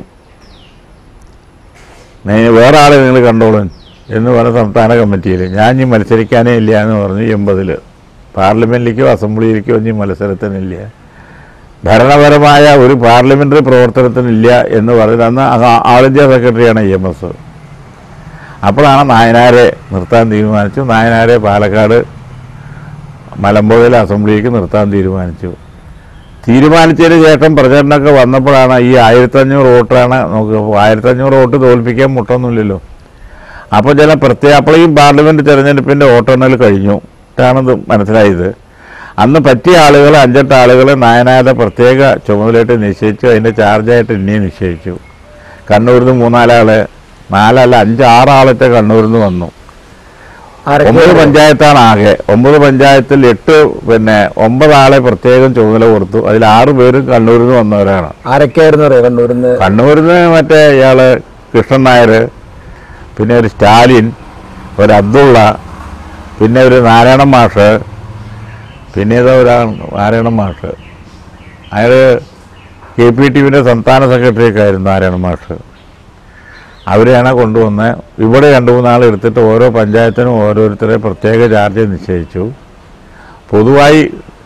നീ- വേറെ ആളെ നിങ്ങൾ കണ്ടോളൂ എന്ന് പറഞ്ഞ സംസ്ഥാന കമ്മിറ്റിയിൽ ഞാൻ ഇനി മത്സരിക്കാനേ ഇല്ല എന്ന് പറഞ്ഞു എൺപതിൽ പാർലമെന്റിലേക്കോ അസംബ്ലിയിലേക്കോ ഇനി മത്സരത്തിനില്ല ഭരണപരമായ ഒരു പാർലമെന്ററി പ്രവർത്തനത്തിനില്ല എന്ന് പറഞ്ഞ് അന്ന് ആ- ആൾ ഇന്ത്യ സെക്രട്ടറിയാണ് ഇ എം എസ് അപ്പോഴാണ് നായനാരെ നിർത്താൻ തീരുമാനിച്ചു നായനാരെ പാലക്കാട് മലമ്പുഴയിലെ അസംബ്ലിയിലേക്ക് നിർത്താൻ തീരുമാനിച്ചു തീരുമാനിച്ചതിന് ശേഷം പ്രചരണമൊക്കെ വന്നപ്പോഴാണ് ഈ ആയിരത്തഞ്ഞൂറ് വോട്ടാണ് നമുക്ക് ആയിരത്തഞ്ഞൂറ് വോട്ട് തോൽപ്പിക്കാൻ മുട്ടൊന്നുമില്ലല്ലോ അപ്പോൾ ചില പ്രത്യേക അപ്പോഴേക്കും പാർലമെൻറ്റ് തെരഞ്ഞെടുപ്പിൻ്റെ വോട്ടെണ്ണൽ കഴിഞ്ഞു ഇതാണിത് മനസ്സിലായത് അന്ന് പറ്റിയ ആളുകൾ അഞ്ചെട്ട് ആളുകൾ നായനാരുടെ പ്രത്യേക ചുമതലയായിട്ട് നിശ്ചയിച്ചു അതിൻ്റെ ചാർജായിട്ട് ഇനിയും നിശ്ചയിച്ചു കണ്ണൂരിൽ നിന്ന് മൂന്നാലാള് നാലല്ല അഞ്ച് ആറാളത്തെ കണ്ണൂരിൽ നിന്ന് വന്നു ഒമ്പത് പഞ്ചായത്താണ് ആകെ ഒമ്പത് പഞ്ചായത്തിൽ എട്ട് പിന്നെ ഒമ്പത് ആളെ പ്രത്യേകം ചുമതല കൊടുത്തു അതിൽ ആറ് പേരും കണ്ണൂരിൽ നിന്ന് വന്നവരാണ് ആരൊക്കെയായിരുന്നു അറിയാം കണ്ണൂരിൽ നിന്ന് കണ്ണൂരിൽ നിന്ന് മറ്റേ ഇയാള് കൃഷ്ണൻ നായർ പിന്നെ ഒരു സ്റ്റാലിൻ ഒരു അബ്ദുള്ള പിന്നെ ഒരു നാരായണ മാഷ് പിന്നെ ഏതോ ഒരു നാരായണ മാഷ് അയാൾ കെ പി ടി വിൻ്റെ സംസ്ഥാന സെക്രട്ടറി ഒക്കെ ആയിരുന്നു നാരായണ മാഷ് അവരെയാണ് കൊണ്ടുവന്ന് ഇവിടെ രണ്ട് മൂന്നാൾ എടുത്തിട്ട് ഓരോ പഞ്ചായത്തിനും ഓരോരുത്തരെ പ്രത്യേക ചാർജ് നിശ്ചയിച്ചു പൊതുവായി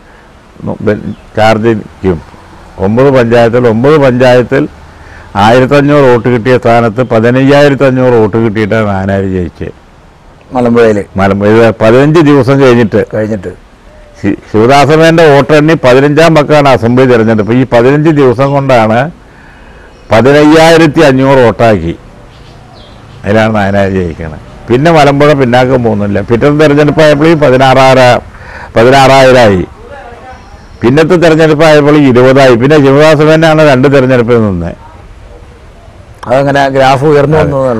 ചാർജിക്കും ഒമ്പത് പഞ്ചായത്തിൽ ഒമ്പത് പഞ്ചായത്തിൽ ആയിരത്തഞ്ഞൂറ് വോട്ട് കിട്ടിയ സ്ഥാനത്ത് പതിനയ്യായിരത്തി അഞ്ഞൂറ് വോട്ട് കിട്ടിയിട്ടാണ് നാനാര് ജയിച്ചത് മലമ്പുഴയിൽ മലമ്പുഴ ഇത് പതിനഞ്ച് ദിവസം കഴിഞ്ഞിട്ട് കഴിഞ്ഞിട്ട് ശി- ശിവദാസമേൻ്റെ വോട്ടെണ്ണി പതിനഞ്ചാം പക്കാണ് അസംബ്ലി തിരഞ്ഞെടുപ്പ് ഈ പതിനഞ്ച് ദിവസം കൊണ്ടാണ് പതിനയ്യായിരത്തി അഞ്ഞൂറ് വോട്ടാക്കി അതിലാണ് നായനാർ ജയിക്കണത് പിന്നെ മലമ്പുഴ പിന്നാക്കം പോകുന്നില്ല പിറ്റത്തെ തെരഞ്ഞെടുപ്പായപ്പോഴും പതിനാറായിര പതിനാറായിരമായി പിന്നത്തെ തെരഞ്ഞെടുപ്പായപ്പോൾ ഇരുപതായി പിന്നെ ശിവദാസമേനാണ് രണ്ട് തെരഞ്ഞെടുപ്പിൽ നിന്നത് അതങ്ങനെ ഗ്രാഫ് ഉയർന്നു വന്നതേ ഉള്ളൂ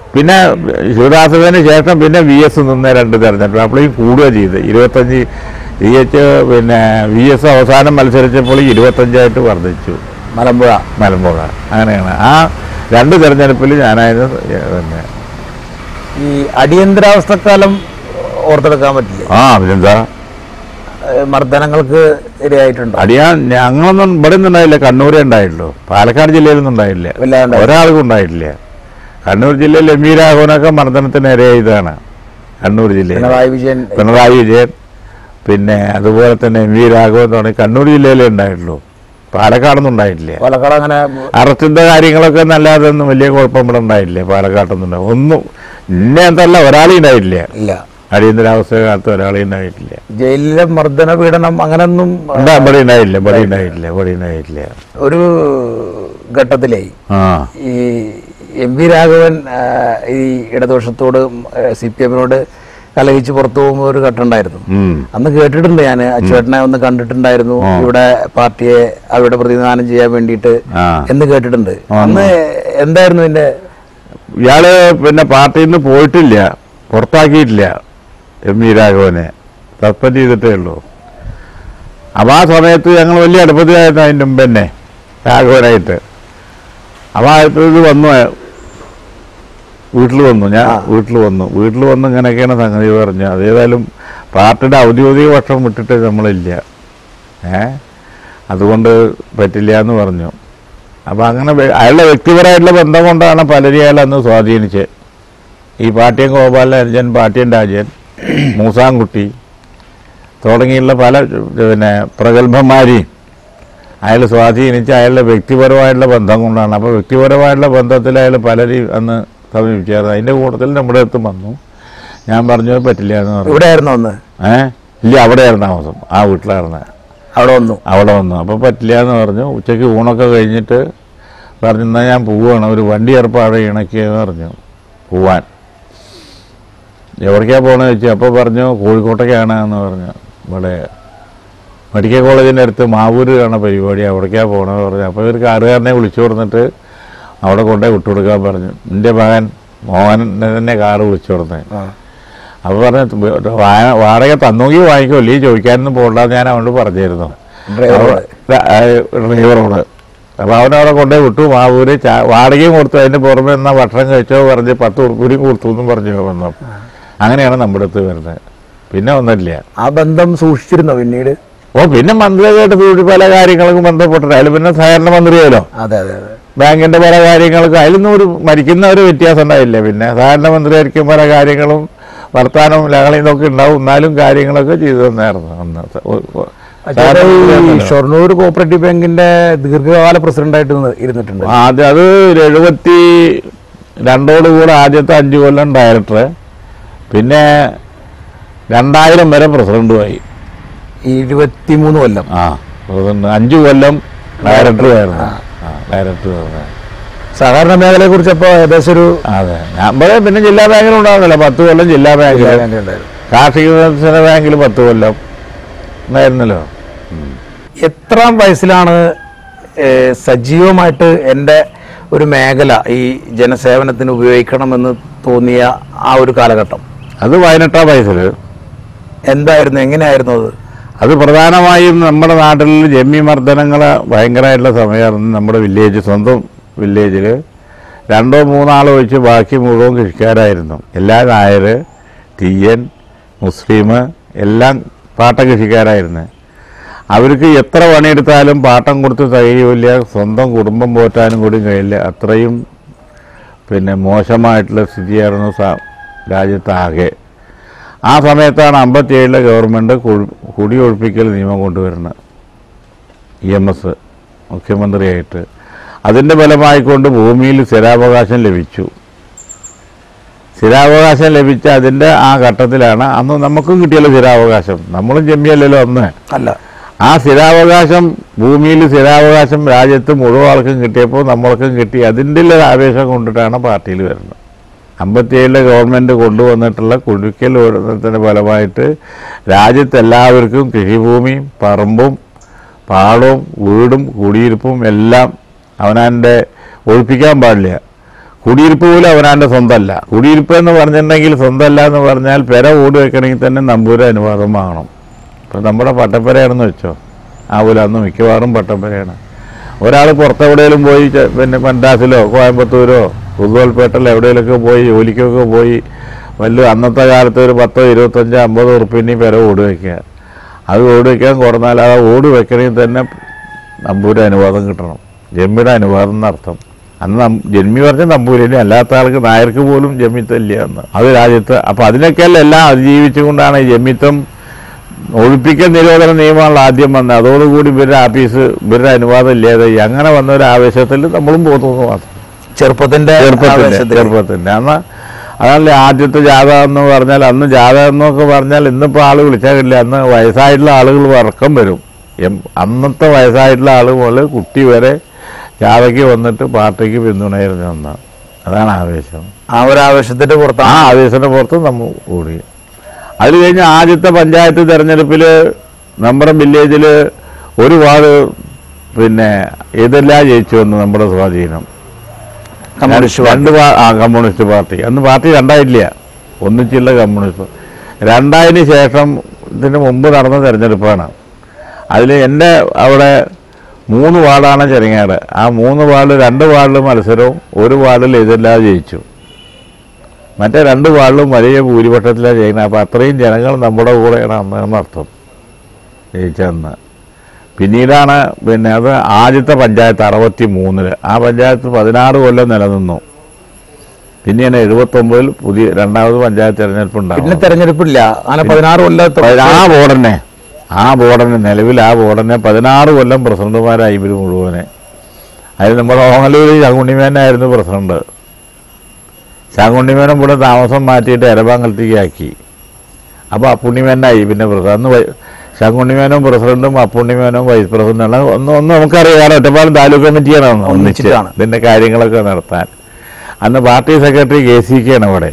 പിന്നെ ശിവദാസന് ശേഷം പിന്നെ വി എസ് നിന്ന രണ്ട് തെരഞ്ഞെടുപ്പ് അപ്പോഴേക്കും കൂടുക ചെയ്ത് ഇരുപത്തഞ്ച് വി എച്ച് പിന്നെ വി എസ് അവസാനം മത്സരിച്ചപ്പോൾ ഇരുപത്തഞ്ചായിട്ട് വർദ്ധിച്ചു മലമ്പുഴ മലമ്പുഴ അങ്ങനെയാണ് ആ രണ്ട് തെരഞ്ഞെടുപ്പിൽ ഞാനായിരുന്നു പിന്നെ ഈ അടിയന്തരാവസ്ഥക്കാലം ഓർത്തെടുക്കാൻ പറ്റില്ല ആ പിന്നെന്താ മർദ്ദനങ്ങൾക്ക് ഇരയായിട്ടുണ്ടോ അടിയാൻ ഞങ്ങളൊന്നും ഇവിടെ ഒന്നും ഉണ്ടായില്ല കണ്ണൂരേ ഉണ്ടായിട്ടുള്ളൂ പാലക്കാട് ജില്ലയിലൊന്നും ഉണ്ടായില്ല വല്ലാണ്ട് ഒരാൾക്കും ഉണ്ടായിട്ടില്ല കണ്ണൂർ ജില്ലയിൽ എം വി രാഘവനൊക്കെ മർദ്ദനത്തിന് ഇരയായതാണ് കണ്ണൂർ ജില്ലയിൽ പിണറായി വിജയൻ പിണറായി വിജയൻ പിന്നെ അതുപോലെ തന്നെ എം വി രാഘവൻ തുടങ്ങി കണ്ണൂർ ജില്ലയിലേ ഉണ്ടായിട്ടുള്ളൂ പാലക്കാടൊന്നും ഉണ്ടായിട്ടില്ല പാലക്കാട് അങ്ങനെ അറസ്റ്റിന്റെ കാര്യങ്ങളൊക്കെ നല്ലാതെ ഒന്നും വലിയ കുഴപ്പം ഇവിടെ ഉണ്ടായില്ല പാലക്കാട്ടൊന്നും ഉണ്ടായി ഒന്നും ഇന്നെ എന്തല്ല ഒരാളെ ഉണ്ടായിട്ടില്ല ഇല്ല അടിയന്തരാവസ്ഥ കാലത്ത് ഒരാളെ ഉണ്ടായിട്ടില്ല ജയിലിലെ മർദ്ദന പീഡനം അങ്ങനൊന്നും എന്താ ഇവിടെ ഉണ്ടായില്ല ഇവിടെ ഉണ്ടായിട്ടില്ല ഇവിടെ ഉണ്ടായിട്ടില്ല ഒരു ഘട്ടത്തിലേ ആ ഈ എം വി രാഘവൻ ആ, ഈ ഇടതുപക്ഷത്തോട് സി പി എമ്മിനോട് കലഹിച്ച് പുറത്തു പോകുമ്പോൾ ഒരു ഘട്ടം ഉണ്ടായിരുന്നു ഉം അന്ന് കേട്ടിട്ടുണ്ട് ഞാൻ അച്ചുവേട്ടനെ ഒന്ന് കണ്ടിട്ടുണ്ടായിരുന്നു ഇവിടെ പാർട്ടിയെ അവിടെ പ്രതിനിധാനം ചെയ്യാൻ വേണ്ടിയിട്ട് ആ എന്ന് കേട്ടിട്ടുണ്ട് അന്ന് എന്തായിരുന്നു ഇതിന്റെ ഇയാള് പിന്നെ പാർട്ടിയിൽ നിന്ന് പോയിട്ടില്ല പുറത്താക്കിയിട്ടില്ല എം വി രാഘവനെ സസ്പെൻഡ് ചെയ്തിട്ടേ ഉള്ളൂ അപ്പം ആ സമയത്ത് ഞങ്ങൾ വലിയ അടുപ്പത്തിലായിരുന്നു അതിൻ്റെ മുമ്പ് തന്നെ രാഘവനായിട്ട് അപ്പം ആയിട്ട് ഇത് വന്നു വീട്ടിൽ വന്നു ഞാൻ വീട്ടിൽ വന്നു വീട്ടിൽ വന്ന് ഇങ്ങനെയൊക്കെയാണ് സംഗതി പറഞ്ഞു അതേതായാലും പാർട്ടിയുടെ ഔദ്യോഗിക പക്ഷം വിട്ടിട്ട് നമ്മളില്ല ഏ അതുകൊണ്ട് പറ്റില്ല എന്ന് പറഞ്ഞു അപ്പം അങ്ങനെ വെ- അയാളുടെ വ്യക്തിപരമായിട്ടുള്ള ബന്ധം കൊണ്ടാണ് പലരും അയാൾ അന്ന് സ്വാധീനിച്ച് ഈ പാട്യം ഗോപാലൻ അർജൻ പാട്യം രാജൻ മൂസാൻകുട്ടി തുടങ്ങിയുള്ള പല പിന്നെ പ്രഗത്ഭന്മാരെയും അയാൾ സ്വാധീനിച്ച് അയാളുടെ വ്യക്തിപരമായിട്ടുള്ള ബന്ധം കൊണ്ടാണ് അപ്പോൾ വ്യക്തിപരമായിട്ടുള്ള ബന്ധത്തിൽ അയാൾ പലരെയും അന്ന് സമീപിച്ചായിരുന്നു അതിൻ്റെ കൂട്ടത്തിൽ നമ്മുടെ അടുത്ത് വന്നു ഞാൻ പറഞ്ഞു പറ്റില്ല എന്ന് പറഞ്ഞു ഇവിടെ ആയിരുന്നു അന്ന് ഏ ഇല്ല അവിടെയായിരുന്നു താമസം ആ വീട്ടിലായിരുന്നു അവിടെ വന്നു അവിടെ വന്നു അപ്പോൾ പറ്റില്ല എന്ന് പറഞ്ഞു ഉച്ചയ്ക്ക് ഊണൊക്കെ കഴിഞ്ഞിട്ട് പറഞ്ഞു എന്നാൽ ഞാൻ പോവുകയാണ് ഒരു വണ്ടി ഏർപ്പാട് ഇണക്കിയെന്ന് പറഞ്ഞു പോവാൻ എവിടേക്കാണ് പോകണമെന്ന് ചോദിച്ചു അപ്പോൾ പറഞ്ഞു കോഴിക്കോട്ടേക്കാണ് എന്ന് പറഞ്ഞു ഇവിടെ മെഡിക്കൽ കോളേജിൻ്റെ അടുത്ത് മാവൂര് കാണുന്ന പരിപാടി അവിടേക്കാണ് പോകണമെന്ന് പറഞ്ഞു അപ്പോൾ ഇവർ കാറുകാരനെ വിളിച്ചു കൊടുത്തിട്ട് അവിടെ കൊണ്ടുപോയി വിട്ടുകൊടുക്കാൻ പറഞ്ഞു എൻ്റെ മകൻ മോഹനെ തന്നെ കാറ് വിളിച്ചു കൊടുത്തേ ആ. അപ്പോൾ പറഞ്ഞു വാ- വാടക തന്നെങ്കിൽ വാങ്ങിക്കോ അല്ലെങ്കിൽ ചോദിക്കാനൊന്നും പോകണ്ടെന്ന് ഞാൻ അവനോട് പറഞ്ഞിരുന്നു ഡ്രൈവറോട് അവ- ആ, ഡ്രൈവറോട് അപ്പോൾ അവനവിടെ കൊണ്ടുപോയി വിട്ടു മാവൂര് ചാ- വാടകയും കൊടുത്തു അതിന് പുറമെ എന്നാ ഭക്ഷണം കഴിച്ചോ പറഞ്ഞ് പത്ത് ഉറുപ്പിയും കൊടുത്തു എന്നും പറഞ്ഞു വന്നു അങ്ങനെയാണ് നമ്മുടെ അടുത്ത് വരുന്നത് പിന്നെ ഒന്നുമില്ല ആ ബന്ധം സൂക്ഷിച്ചിരുന്നോ പിന്നീട് ഓ പിന്നെ മന്ത്രിയായിട്ട് സൂക്ഷിച്ച് പല കാര്യങ്ങൾക്കും ബന്ധപ്പെട്ടിട്ട് അതിൽ പിന്നെ സഹകരണ മന്ത്രിയാലോ അതെ അതെ അതെ ബാങ്കിന്റെ പല കാര്യങ്ങൾക്ക് അതിലൊന്നും ഒരു മരിക്കുന്ന ഒരു വ്യത്യാസം ഉണ്ടായില്ല പിന്നെ സഹകരണ മന്ത്രിയായിരിക്കും പല കാര്യങ്ങളും വർത്താനം ലഹളയും ഒക്കെ ഉണ്ടാവും എന്നാലും കാര്യങ്ങളൊക്കെ ചെയ്തു തന്നായിരുന്നു അന്ന് സ- ഒ- ഒ- അച്ഛാ, സഹകരണ ഈ മന്ത്രിയായിരുന്നല്ലോ. ഷൊർണൂർ കോപ്പറേറ്റീവ് ബാങ്കിന്റെ ദീർഘകാല പ്രസിഡന്റായിട്ട് നിന്ന് ഇരുന്നിട്ടുണ്ട് ആദ്യം അത് ഒരു എഴുപത്തി രണ്ടോട് കൂടെ ആദ്യത്തെ അഞ്ച് കൊല്ലം ഡയറക്ടർ പിന്നെ രണ്ടായിരം വരെ പ്രസിഡന്റുമായി ഇരുപത്തിമൂന്ന് കൊല്ലം ആ പ്രസിഡന്റ് അഞ്ച് കൊല്ലം ഡയറക്ടറുമായിരുന്നു ആ ഡയറക്ടർ സഹകരണ മേഖലയെ കുറിച്ച് അപ്പോൾ ഏകദേശം ഒരു അതെ ഞാൻ പറയാം പിന്നെ ജില്ലാ ബാങ്കിൽ ഉണ്ടാവുന്നില്ല പത്ത് കൊല്ലം ജില്ലാ ബാങ്കിൽ ഉണ്ടായിരുന്നു കാർഷിക വികസന ബാങ്കിൽ പത്ത് കൊല്ലം ഉണ്ടായിരുന്നല്ലോ എത്രാം വയസ്സിലാണ് ഏഹ്, സജീവമായിട്ട് എൻ്റെ ഒരു മേഖല ഈ ജനസേവനത്തിന് ഉപയോഗിക്കണമെന്ന് തോന്നിയ ആ ഒരു കാലഘട്ടം അത് പതിനെട്ടാം വയസ്സിൽ എന്തായിരുന്നു എങ്ങനെയായിരുന്നു അത് അത് പ്രധാനമായും നമ്മുടെ നാട്ടിൽ ജമ്മി മർദ്ദനങ്ങൾ ഭയങ്കരമായിട്ടുള്ള സമയമായിരുന്നു നമ്മുടെ വില്ലേജ് സ്വന്തം വില്ലേജിൽ രണ്ടോ മൂന്നാൾ ഒഴിച്ച് ബാക്കി മുഴുവൻ കൃഷിക്കാരായിരുന്നു എല്ലാ നായർ തീയൻ മുസ്ലിം എല്ലാം പാട്ട കൃഷിക്കാരായിരുന്നു അവർക്ക് എത്ര പണിയെടുത്താലും പാട്ടം കൊടുത്ത് തികയില്ല സ്വന്തം കുടുംബം പോറ്റാനും കൂടി കഴിയില്ല അത്രയും പിന്നെ മോശമായിട്ടുള്ള സ്ഥിതിയായിരുന്നു സ- രാജ്യത്താകെ ആ സമയത്താണ് അമ്പത്തിയേഴിലെ ഗവൺമെൻറ് കുടിയൊഴിപ്പിക്കൽ നിയമം കൊണ്ടുവരുന്നത് ഇ എം എസ് മുഖ്യമന്ത്രിയായിട്ട് അതിൻ്റെ ഫലമായിക്കൊണ്ട് ഭൂമിയിൽ സ്ഥിരാവകാശം ലഭിച്ചു സ്ഥിരാവകാശം ലഭിച്ച അതിൻ്റെ ആ ഘട്ടത്തിലാണ് അന്ന് നമുക്കും കിട്ടിയല്ലോ സ്ഥിരാവകാശം നമ്മളും ജമ്മിയല്ലല്ലോ അന്ന് അല്ല ആ സ്ഥിരാവകാശം ഭൂമിയിൽ സ്ഥിരാവകാശം രാജ്യത്ത് മുഴുവൻ ആൾക്കും കിട്ടിയപ്പോൾ നമ്മൾക്കും കിട്ടി അതിൻ്റെ ഒരു ആവേശം കൊണ്ടിട്ടാണ് പാർട്ടിയിൽ വരുന്നത് അമ്പത്തിയേഴിലെ ഗവൺമെൻറ് കൊണ്ടുവന്നിട്ടുള്ള കുഴിക്കൽ ഓരോരുത്തരുടെ ഫലമായിട്ട് രാജ്യത്തെല്ലാവർക്കും കൃഷിഭൂമിയും പറമ്പും പാടവും വീടും കുടിയിരിപ്പും എല്ലാം അവനവൻ്റെ ഒഴിപ്പിക്കാൻ പാടില്ല കുടിയിരിപ്പ് പോലും അവനാൻ്റെ സ്വന്തമല്ല കുടിയിരിപ്പ് എന്ന് പറഞ്ഞിട്ടുണ്ടെങ്കിൽ സ്വന്തമല്ല എന്ന് പറഞ്ഞാൽ പെര ഓടി വെക്കണമെങ്കിൽ തന്നെ നമ്പൂര അനുവാദം വാങ്ങണം ഇപ്പം നമ്മുടെ പട്ടപ്പരയാണെന്ന് വെച്ചോ ആവൂല അന്ന് മിക്കവാറും പട്ടപ്പരയാണ് ഒരാൾ പുറത്തെവിടെയെങ്കിലും പോയി ചെ- പിന്നെ മദ്രാസിലോ കോയമ്പത്തൂരോ പുതുവൽപേട്ടല്ലോ എവിടെയെങ്കിലുമൊക്കെ പോയി ജോലിക്കൊക്കെ പോയി വല്ല അന്നത്തെ കാലത്ത് ഒരു പത്തോ ഇരുപത്തഞ്ചോ അമ്പതോ ഉറുപ്പിനി പെര ഓടി വയ്ക്കുക അത് ഓടി വയ്ക്കാൻ കുറഞ്ഞാൽ ആ ഓടി വെക്കണമെങ്കിൽ തന്നെ നമ്പൂരെ അനുവാദം കിട്ടണം ജമ്മിയുടെ അനുവാദം എന്നർത്ഥം അന്ന് നം- ജന്മി പറഞ്ഞ നമ്പൂരിന് അല്ലാത്ത ആൾക്ക് നായർക്ക് പോലും ജമ്മിത്തല്ല എന്ന് അത് രാജ്യത്ത് അപ്പം അതിനൊക്കെയല്ല എല്ലാം അതിജീവിച്ചുകൊണ്ടാണ് ഈ ജമ്മിത്തം ഒഴിപ്പിക്കൽ നിരോധന നിയമമാണല്ലോ ആദ്യം വന്നത് അതോടുകൂടി ഇവരുടെ ആഫീസ് ഇവരുടെ അനുവാദം ഇല്ലാതായി അങ്ങനെ വന്ന ഒരു ആവേശത്തിൽ നമ്മളും പോകുന്നു മാത്രം ചെറുപ്പത്തിന്റെ ചെറുപ്പത്തിന്റെ ആവേശത്തിൽ. ചെറുപ്പത്തിന്റെ അന്ന് അതല്ലേ ആദ്യത്തെ ജാഥ എന്ന് പറഞ്ഞാൽ അന്ന് ജാഥ എന്നൊക്കെ പറഞ്ഞാൽ ഇന്നിപ്പോൾ ആള് വിളിച്ചാൽ കിട്ടില്ല അന്ന് വയസ്സായിട്ടുള്ള ആളുകൾ വർക്കം വരും എം- അന്നത്തെ വയസ്സായിട്ടുള്ള ആള് മുതൽ കുട്ടി വരെ ജാഥയ്ക്ക് വന്നിട്ട് പാർട്ടിക്ക് പിന്തുണയായിരുന്നു അന്ന് അതാണ് ആവേശം ആ ഒരു ആവേശത്തിന്റെ ആ പുറത്താണ് ആവേശത്തിന്റെ പുറത്ത് നമ്മൾ കൂടി അത് കഴിഞ്ഞ് ആദ്യത്തെ പഞ്ചായത്ത് തെരഞ്ഞെടുപ്പിൽ നമ്മുടെ വില്ലേജിൽ ഒരു വാർഡ് പിന്നെ ഇതെല്ലാം ജയിച്ചു വന്നു നമ്മുടെ സ്വാധീനം കമ്മ്യൂണിസ്റ്റ് പാർട്ടി. രണ്ട് പാ- ആ കമ്മ്യൂണിസ്റ്റ് പാർട്ടി അന്ന് പാർട്ടി രണ്ടായിട്ടില്ല ഒന്നിച്ചുള്ള കമ്മ്യൂണിസ്റ്റ് രണ്ടായതിന് ശേഷം ഇതിന് മുമ്പ് നടന്ന തെരഞ്ഞെടുപ്പാണ് അതിൽ എൻ്റെ അവിടെ മൂന്ന് വാർഡാണ് ചെറിങ്ങാട് ആ മൂന്ന് വാർഡ് രണ്ട് വാർഡിൽ മത്സരവും ഒരു വാർഡിൽ ഇതെല്ലാം ജയിച്ചു മറ്റേ രണ്ട് വാർഡിലും വലിയ ഭൂരിപക്ഷത്തിലാണ് ചെയ്യുന്നത് അപ്പോൾ അത്രയും ജനങ്ങൾ നമ്മുടെ കൂടെയാണ് അന്ന് അർത്ഥം ജയിച്ചന്ന് പിന്നീടാണ് പിന്നെ അത് ആദ്യത്തെ പഞ്ചായത്ത് അറുപത്തി മൂന്നില് ആ പഞ്ചായത്ത് പതിനാറ് കൊല്ലം നിലനിന്നു പിന്നെയാണ് എഴുപത്തൊമ്പതിൽ പുതിയ രണ്ടാമത് പഞ്ചായത്ത് തെരഞ്ഞെടുപ്പ് പിന്നെ ഉണ്ടാവും തെരഞ്ഞെടുപ്പില്ല അങ്ങനെ പതിനാറ് കൊല്ലത്ത് ആ ബോർഡന്നെ ആ ബോർഡന്നെ നിലവിൽ ആ ബോർഡന്നെ പതിനാറ് കൊല്ലം പ്രസിഡന്റുമാരായി ഇവർ മുഴുവനെ അതിൽ നമ്മുടെ ഓങ്ങല്ലൂർ ശങ്കുണ്ണിമേനായിരുന്നു പ്രസിഡന്റ് ശങ്കുണ്ണിമേനം ഇവിടെ താമസം മാറ്റിയിട്ട് എരവാങ്കലത്തേക്ക് ആക്കി അപ്പോൾ അപ്പുണ്ണിമേനായി പിന്നെ പ്രസിഡന്റ് അന്ന് വൈ- ശങ്കുണ്ണിമേനും പ്രസിഡന്റും അപ്പുണ്ണിമേനും വൈസ് പ്രസിഡന്റാണ് ഒന്ന് ഒന്ന് നമുക്കറിയാം ഒറ്റപ്പാലം താലൂക്ക് കമ്മിറ്റിയാണ് അന്ന് ഒന്നിച്ച് ഒന്നിച്ചിട്ടാണ്. ഇതിൻ്റെ കാര്യങ്ങളൊക്കെ നടത്താൻ അന്ന് party secretary K C K ആണ് അവിടെ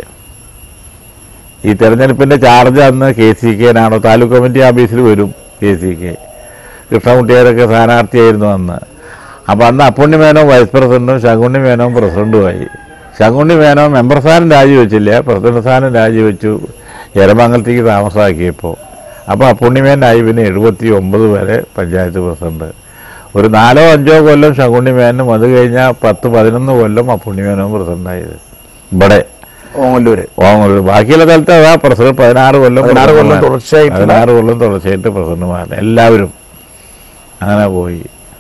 ഈ തെരഞ്ഞെടുപ്പിന്റെ ചാർജ് അന്ന് കെ സി കെനാണോ താലൂക്ക് കമ്മിറ്റി ഓഫീസിൽ വരും കെ സി കെ കൃഷ്ണകുട്ടിയാരൊക്കെ സ്ഥാനാർത്ഥിയായിരുന്നു അന്ന് അപ്പം അന്ന് അപ്പുണ്ണി മേനോ വൈസ് പ്രസിഡന്റും ശങ്കുണ്ണി മേനോൻ പ്രസിഡന്റുമായി ശങ്കുണ്ണി മേനോ മെമ്പർ സ്ഥാനം രാജിവെച്ചില്ല പ്രസിഡന്റ് സ്ഥാനം രാജിവെച്ചു എരമംഗലത്തേക്ക് താമസമാക്കിയപ്പോൾ അപ്പോൾ അപ്പുണ്ണിമേനായി പിന്നെ എഴുപത്തി ഒമ്പത് വരെ പഞ്ചായത്ത് പ്രസിഡന്റ് ഒരു നാലോ അഞ്ചോ കൊല്ലം ശങ്കുണ്ണി മേനും അത് കഴിഞ്ഞാൽ പത്ത് പതിനൊന്ന് കൊല്ലം അപ്പുണ്ണിമേനോ പ്രസിഡന്റായത് ഇവിടെ ഓങ്ങല്ലൂര് ഓങ്ങല്ലൂർ ബാക്കിയുള്ള സ്ഥലത്ത് അതാ പ്രസിഡന്റ് പതിനാറ് കൊല്ലം പതിനാറ് കൊല്ലം പ്രസിഡന്റുമാർ. തുടർച്ചയായിട്ടുള്ള- പതിനാറ് കൊല്ലം തുടർച്ചയായിട്ട് പ്രസിഡന്റുമാർ എല്ലാവരും അങ്ങനെ പോയി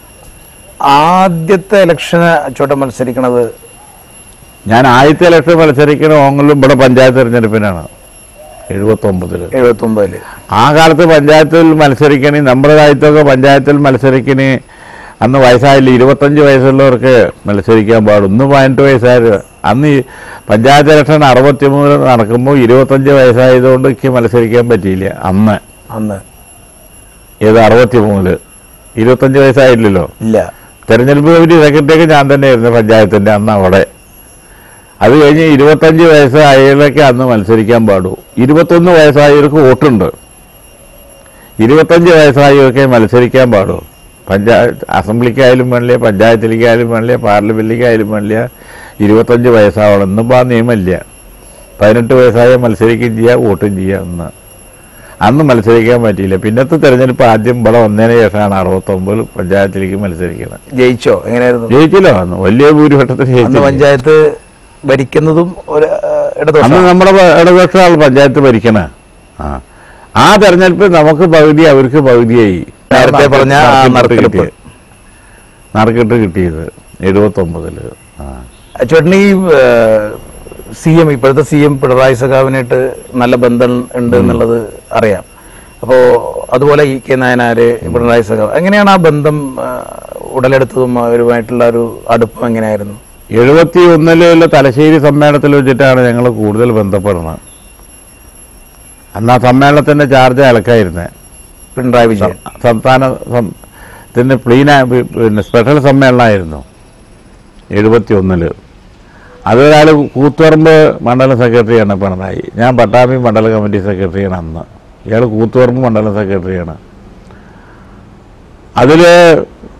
ആദ്യത്തെ ഇലക്ഷന് ചോട്ടം മത്സരിക്കണത് ഞാൻ ആദ്യത്തെ ഇലക്ഷൻ മത്സരിക്കുന്ന ഓങ്ങല്ലൂർ ഇവിടെ പഞ്ചായത്ത് തെരഞ്ഞെടുപ്പിനാണ് എഴുപത്തൊമ്പതില് എഴുപത്തി ഒമ്പതില് ആ കാലത്ത് പഞ്ചായത്തിൽ മത്സരിക്കണേ നമ്മുടെ കാലത്തൊക്കെ പഞ്ചായത്തിൽ മത്സരിക്കണേ അന്ന് വയസ്സായില്ല ഇരുപത്തഞ്ച് വയസ്സുള്ളവർക്ക് മത്സരിക്കാൻ പാടും ഇന്ന് പതിനെട്ട് വയസ്സായത് അന്ന് ഈ പഞ്ചായത്ത് ഇലക്ഷൻ അറുപത്തിമൂന്ന് നടക്കുമ്പോൾ ഇരുപത്തഞ്ച് വയസ്സായതുകൊണ്ട് എനിക്ക് മത്സരിക്കാൻ പറ്റിയില്ല അന്ന് അന്ന് ഏത് അറുപത്തിമൂന്നില് ഇരുപത്തഞ്ച് വയസ്സായില്ലല്ലോ ഇല്ല തെരഞ്ഞെടുപ്പ് കമ്മിറ്റി സെക്രട്ടറിയൊക്കെ ഞാൻ തന്നെയായിരുന്നു പഞ്ചായത്തിൻ്റെ അന്ന് അവിടെ അത് കഴിഞ്ഞ് ഇരുപത്തഞ്ച് വയസ്സായവരൊക്കെ അന്ന് മത്സരിക്കാൻ പാടൂ ഇരുപത്തൊന്ന് വയസ്സായവർക്ക് വോട്ടുണ്ട് ഇരുപത്തഞ്ച് വയസ്സായവർക്ക് മത്സരിക്കാൻ പാടൂ പഞ്ചായത്ത് അസംബ്ലിക്കായാലും വേണ്ടില്ല പഞ്ചായത്തിലേക്കായാലും വേണ്ടില്ല പാർലമെന്റിലേക്കായാലും വേണ്ടില്ല ഇരുപത്തഞ്ച് വയസ്സാവണം ഇന്നിപ്പോൾ ആ നിയമമില്ല പതിനെട്ട് വയസ്സായ മത്സരിക്കുകയും ചെയ്യാം വോട്ടും ചെയ്യാം അന്ന് അന്ന് മത്സരിക്കാൻ പറ്റിയില്ല പിന്നത്തെ തെരഞ്ഞെടുപ്പ് ആദ്യം ഇവിടെ വന്നതിന് ശേഷമാണ് അറുപത്തൊമ്പതിൽ പഞ്ചായത്തിലേക്ക് മത്സരിക്കുന്നത് ജയിച്ചോ എങ്ങനെയായിരുന്നു ജയിച്ചില്ല അന്ന് വലിയ ഭൂരിപക്ഷത്തിൽ അന്ന് ജയിച്ചില്ല പഞ്ചായത്ത് ഭരിക്കുന്നതും ഒരു ആ, ഇടതുപക്ഷ അന്ന് നമ്മുടെ പ- ഇടതുപക്ഷ ആൾ പഞ്ചായത്ത് ഭരിക്കണ ആ ആ തെരഞ്ഞെടുപ്പ് നമുക്ക് പകുതി അവർക്ക് പകുതിയായി നേരത്തെ പറഞ്ഞ ആ നറുക്കിട്ട് നറുക്കെടുപ്പ്. കിട്ടിയത്. നറുക്കിട്ട് കിട്ടിയത് എഴുപത്തൊമ്പതില് ആ ചേട്ടൻ ഈ സി എം ഇപ്പോഴത്തെ സി എം പിണറായി സഖാവിനായിട്ട് നല്ല ബന്ധം ഉണ്ട് എന്നുള്ളത് അറിയാം അപ്പോൾ അതുപോലെ ഇ കെ നായനാര് പിണറായി സഖാവ് എങ്ങനെയാണ് ആ ബന്ധം ആ, ഉടലെടുത്തതും അവരുമായിട്ടുള്ള ഒരു അടുപ്പം എങ്ങനെയായിരുന്നു എഴുപത്തി ഒന്നിലുള്ള തലശ്ശേരി സമ്മേളനത്തിൽ വെച്ചിട്ടാണ് ഞങ്ങൾ കൂടുതൽ ബന്ധപ്പെടുന്നത് അന്ന് ആ സമ്മേളനത്തിന്റെ ചാർജ് അലക്കായിരുന്നേ പിണറായി വിജയൻ സംസ്ഥാന സം- ത്തിന്റെ പ്ലീന പിന്നെ സ്പെഷ്യൽ സമ്മേളനമായിരുന്നു എഴുപത്തി ഒന്നില് അതൊരാൾ കൂത്തുപറമ്പ് മണ്ഡലം സെക്രട്ടറിയാണ് പിണറായി ഞാൻ പട്ടാമ്പി മണ്ഡലം കമ്മിറ്റി സെക്രട്ടറിയാണ് അന്ന് ഇയാൾ കൂത്തുപറമ്പ് മണ്ഡലം സെക്രട്ടറിയാണ് അതിൽ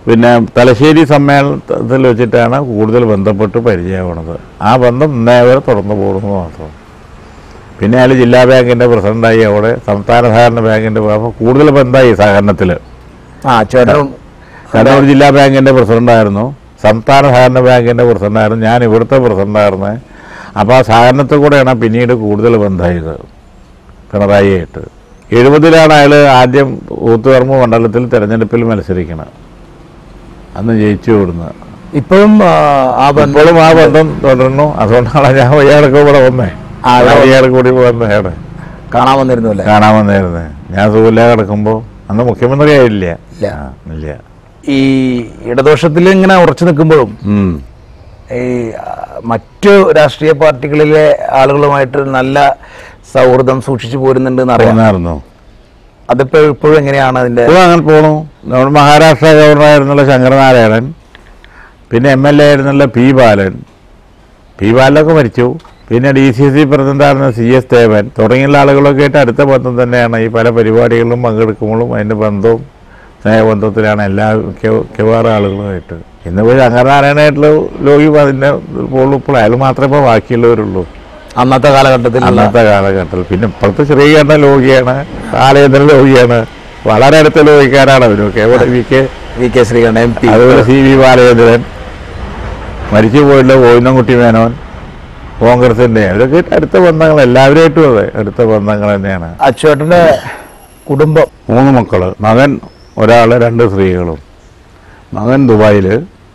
പിന്നെ തലശ്ശേരി സമ്മേളനത്തിൽ വെച്ചിട്ടാണ് കൂടുതൽ ബന്ധപ്പെട്ട് പരിചയമാവുന്നത് ആ ബന്ധം ഇന്നേ വരെ തുടർന്നു പോകുന്നത് മാത്രം പിന്നെ അയാൾ ജില്ലാ ബാങ്കിൻ്റെ പ്രസിഡൻ്റായി അവിടെ സംസ്ഥാന സഹകരണ ബാങ്കിൻ്റെ അപ്പോൾ കൂടുതൽ ബന്ധമായി സഹകരണത്തിൽ ആ ചേട്ടൻ കണ്ണൂർ ജില്ലാ ബാങ്കിൻ്റെ പ്രസിഡൻ്റായിരുന്നു സംസ്ഥാന സഹകരണ ബാങ്കിൻ്റെ പ്രസിഡൻ്റായിരുന്നു ഞാൻ ഇവിടുത്തെ പ്രസിഡൻ്റായിരുന്നു അപ്പോൾ ആ സഹകരണത്തിൽ കൂടെയാണ് പിന്നീട് കൂടുതൽ ബന്ധമായത് പിണറായിയായിട്ട് എഴുപതിലാണ് അയാൾ ആദ്യം ഊത്തുകർമ്മ മണ്ഡലത്തിൽ തെരഞ്ഞെടുപ്പിൽ മത്സരിക്കണം അന്ന് ജയിച്ചു വിടുന്നത് ഇപ്പോഴും ആ, ആ ബന്ധം ഇപ്പോഴും ആ ബന്ധം തുടരുന്നു അതുകൊണ്ടാണ് ഞാൻ വയ്യാടൊക്കെ ഇവിടെ വന്നേ ആ, ഇവിടെ വന്നു. വയ്യാടെ കൂടി വന്നേ അവിടെ കാണാൻ വന്നിരുന്നു അല്ലേ കാണാൻ വന്നായിരുന്നേ ഞാൻ സുഖമില്ലാതെ കിടക്കുമ്പോൾ അന്ന് മുഖ്യമന്ത്രി ആയില്ല ഇല്ല. ആ, ഇല്ല ഈ ഇടദോഷത്തിൽ ഇങ്ങനെ ഉറച്ചു നിൽക്കുമ്പോഴും ഉം. ഈ ആ, മറ്റു രാഷ്ട്രീയ പാർട്ടികളിലെ ആളുകളുമായിട്ട് നല്ല സൗഹൃദം സൂക്ഷിച്ചു പോരുന്നുണ്ട് എന്നറിയാം പോന്നായിരുന്നു അതിപ്പോ ഇപ്പോഴും എങ്ങനെയാണ് അതിന്റെ ഇപ്പോൾ അങ്ങനെ പോണു നമ്മുടെ മഹാരാഷ്ട്ര ഗവർണറായിരുന്നുള്ള ശങ്കരനാരായണൻ പിന്നെ എം എൽ എ ആയിരുന്നുള്ള പി ബാലൻ പി ബാലനൊക്കെ മരിച്ചു പിന്നെ ഡി സി സി പ്രസിഡന്റായിരുന്ന സി എസ് ദേവൻ തുടങ്ങിയുള്ള ആളുകളൊക്കെ ആയിട്ട് അടുത്ത ബന്ധം തന്നെയാണ് ഈ പല പരിപാടികളിലും പങ്കെടുക്കുമ്പോഴും അതിൻ്റെ ബന്ധവും സ്നേഹബന്ധത്തിലാണ് എല്ലാ മിക്ക- മിക്കവാറും ആളുകളുമായിട്ട് ഇന്നിപ്പോൾ ശങ്കരനാരായണനായിട്ടുള്ള ലോകി അതിൻ്റെ പോളും ഇപ്പോൾ അയാൾ മാത്രമേ ഇപ്പോൾ ബാക്കിയുള്ളവരുള്ളൂ അന്നത്തെ കാലഘട്ടത്തിലുള്ള അന്നത്തെ കാലഘട്ടത്തിൽ പിന്നെ ഇപ്പോഴത്തെ ശ്രീകണ്ഠ ലോകിയാണ് കാലേന്ദ്ര ലോകിയാണ് വളരെ അടുത്ത ലോകിക്കാരാണ് അവരൊക്കെ എവിടെ V K V K Sreekandan M P അതുപോലെ സി വി ബാലചന്ദ്രൻ മരിച്ചു പോയിട്ടുള്ള ഗോവിന്ദൻകുട്ടി മേനോൻ കോൺഗ്രസിന്റെ അവരൊക്കെ അടുത്ത ബന്ധങ്ങൾ എല്ലാവരുമായിട്ടും അതെ അടുത്ത ബന്ധങ്ങൾ തന്നെയാണ് അച്ചുവേട്ടന്റെ കുടുംബം മൂന്ന് മക്കള് മകൻ ഒരാൾ രണ്ട് സ്ത്രീകളും മകൻ ദുബായിൽ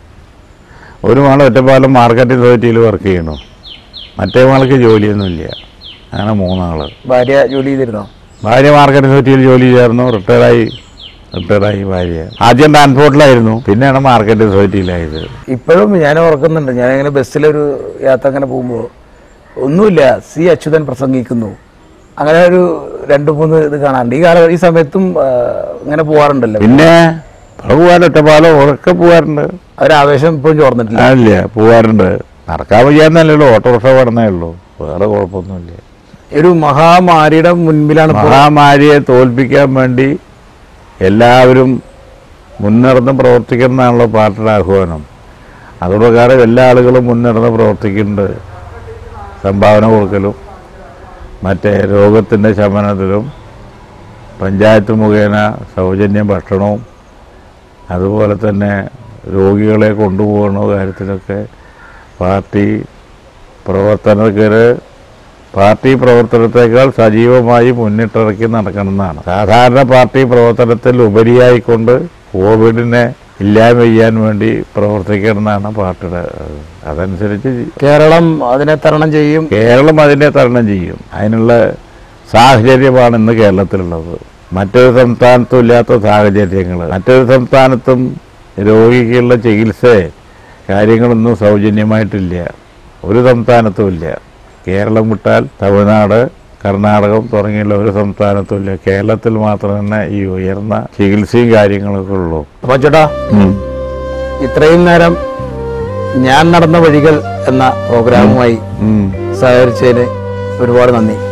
ഒരു മകൾ ഒറ്റപ്പാലം മാർക്കറ്റിംഗ് സൊസൈറ്റിയിൽ വർക്ക് ചെയ്യണു മറ്റേ മകൾക്ക് ജോലിയൊന്നുമില്ല അങ്ങനെ മൂന്നാള് ഭാര്യ ജോലി ചെയ്തിരുന്നോ ഭാര്യ മാർക്കറ്റിംഗ് സൊസൈറ്റിയിൽ ജോലി ചേർന്നു റിട്ടയറായി റിട്ടയറായി ഭാര്യ ആദ്യം ട്രാൻസ്പോർട്ടിലായിരുന്നു പിന്നെയാണ് മാർക്കറ്റിംഗ് സൊസൈറ്റിയിലായത് ഇപ്പോഴും ഞാൻ ഓർക്കുന്നുണ്ട് ഞാൻ ഇങ്ങനെ ബസ്സിലൊരു യാത്ര അങ്ങനെ പോകുമ്പോൾ ഒന്നുമില്ല സി അച്യുതൻ പ്രസംഗിക്കുന്നു അങ്ങനെ ഒരു രണ്ട് മൂന്ന് ഇത് കാണാറുണ്ട് ഈ കാല ഈ സമയത്തും ആ, ഇങ്ങനെ പോവാറുണ്ടല്ലോ പിന്നെ ഇവിടെ പോകാൻ ഒറ്റപ്പാലോ ഉറക്കെ പോകാറുണ്ട് അവരാവേശം ഇപ്പോഴും ചോർന്നിട്ടില്ല ഇല്ല പോകാറുണ്ട് നടക്കാൻ വയ്യാന്നല്ലോ ഓട്ടോറിക്ഷ പറഞ്ഞേ ഉള്ളൂ വേറെ കുഴപ്പമൊന്നുമില്ല ഒരു മഹാമാരിയുടെ മുൻപിലാണ് ഇപ്പോൾ മഹാമാരിയെ തോൽപ്പിക്കാൻ വേണ്ടി എല്ലാവരും മുൻനിർന്ന് പ്രവർത്തിക്കുന്നതാണല്ലോ പാർട്ടിയുടെ ആഹ്വാനം അതുപ്രകാരം എല്ലാ ആളുകളും മുൻനിർന്ന് പ്രവർത്തിക്കുന്നുണ്ട് സംഭാവന കൊടുക്കലും മറ്റേ രോഗത്തിൻ്റെ ശമനത്തിലും പഞ്ചായത്ത് മുഖേന സൗജന്യ ഭക്ഷണവും അതുപോലെ തന്നെ രോഗികളെ കൊണ്ടുപോകുന്ന കാര്യത്തിലൊക്കെ പാർട്ടി പ്രവർത്തനക്കാർ പാർട്ടി പ്രവർത്തനത്തെക്കാൾ സജീവമായി മുന്നിട്ടിറക്കി നടക്കണമെന്നാണ് സാധാരണ പാർട്ടി പ്രവർത്തനത്തിൽ ഉപരിയായിക്കൊണ്ട് കോവിഡിനെ ഇല്ലായ്മ ചെയ്യാൻ വേണ്ടി പ്രവർത്തിക്കണമെന്നാണ് പാർട്ടിയുടെ ഏഹ്, അതനുസരിച്ച് കേരളം അതിനെ തരണം ചെയ്യും കേരളം അതിനെ തരണം ചെയ്യും അതിനുള്ള സാഹചര്യമാണ് ഇന്ന് കേരളത്തിലുള്ളത് മറ്റൊരു സംസ്ഥാനത്തും ഇല്ലാത്ത സാഹചര്യങ്ങൾ മറ്റൊരു സംസ്ഥാനത്തും രോഗിക്കുള്ള ചികിത്സ കാര്യങ്ങളൊന്നും സൗജന്യമായിട്ടില്ല ഒരു സംസ്ഥാനത്തും ഇല്ല കേരളം വിട്ടാൽ തമിഴ്നാട് കർണാടകം തുടങ്ങിയുള്ള ഒരു സംസ്ഥാനത്തും ഇല്ല കേരളത്തിൽ മാത്രം തന്നെ ഈ ഉയർന്ന ചികിത്സയും കാര്യങ്ങളൊക്കെ ഉള്ളൂ അപ്പൊ ചേട്ടാ ഇത്രയും നേരം ഞാൻ നടന്ന വഴികൾ എന്ന പ്രോഗ്രാമുമായി ഉം. സഹകരിച്ചതിന് ഒരുപാട് നന്ദി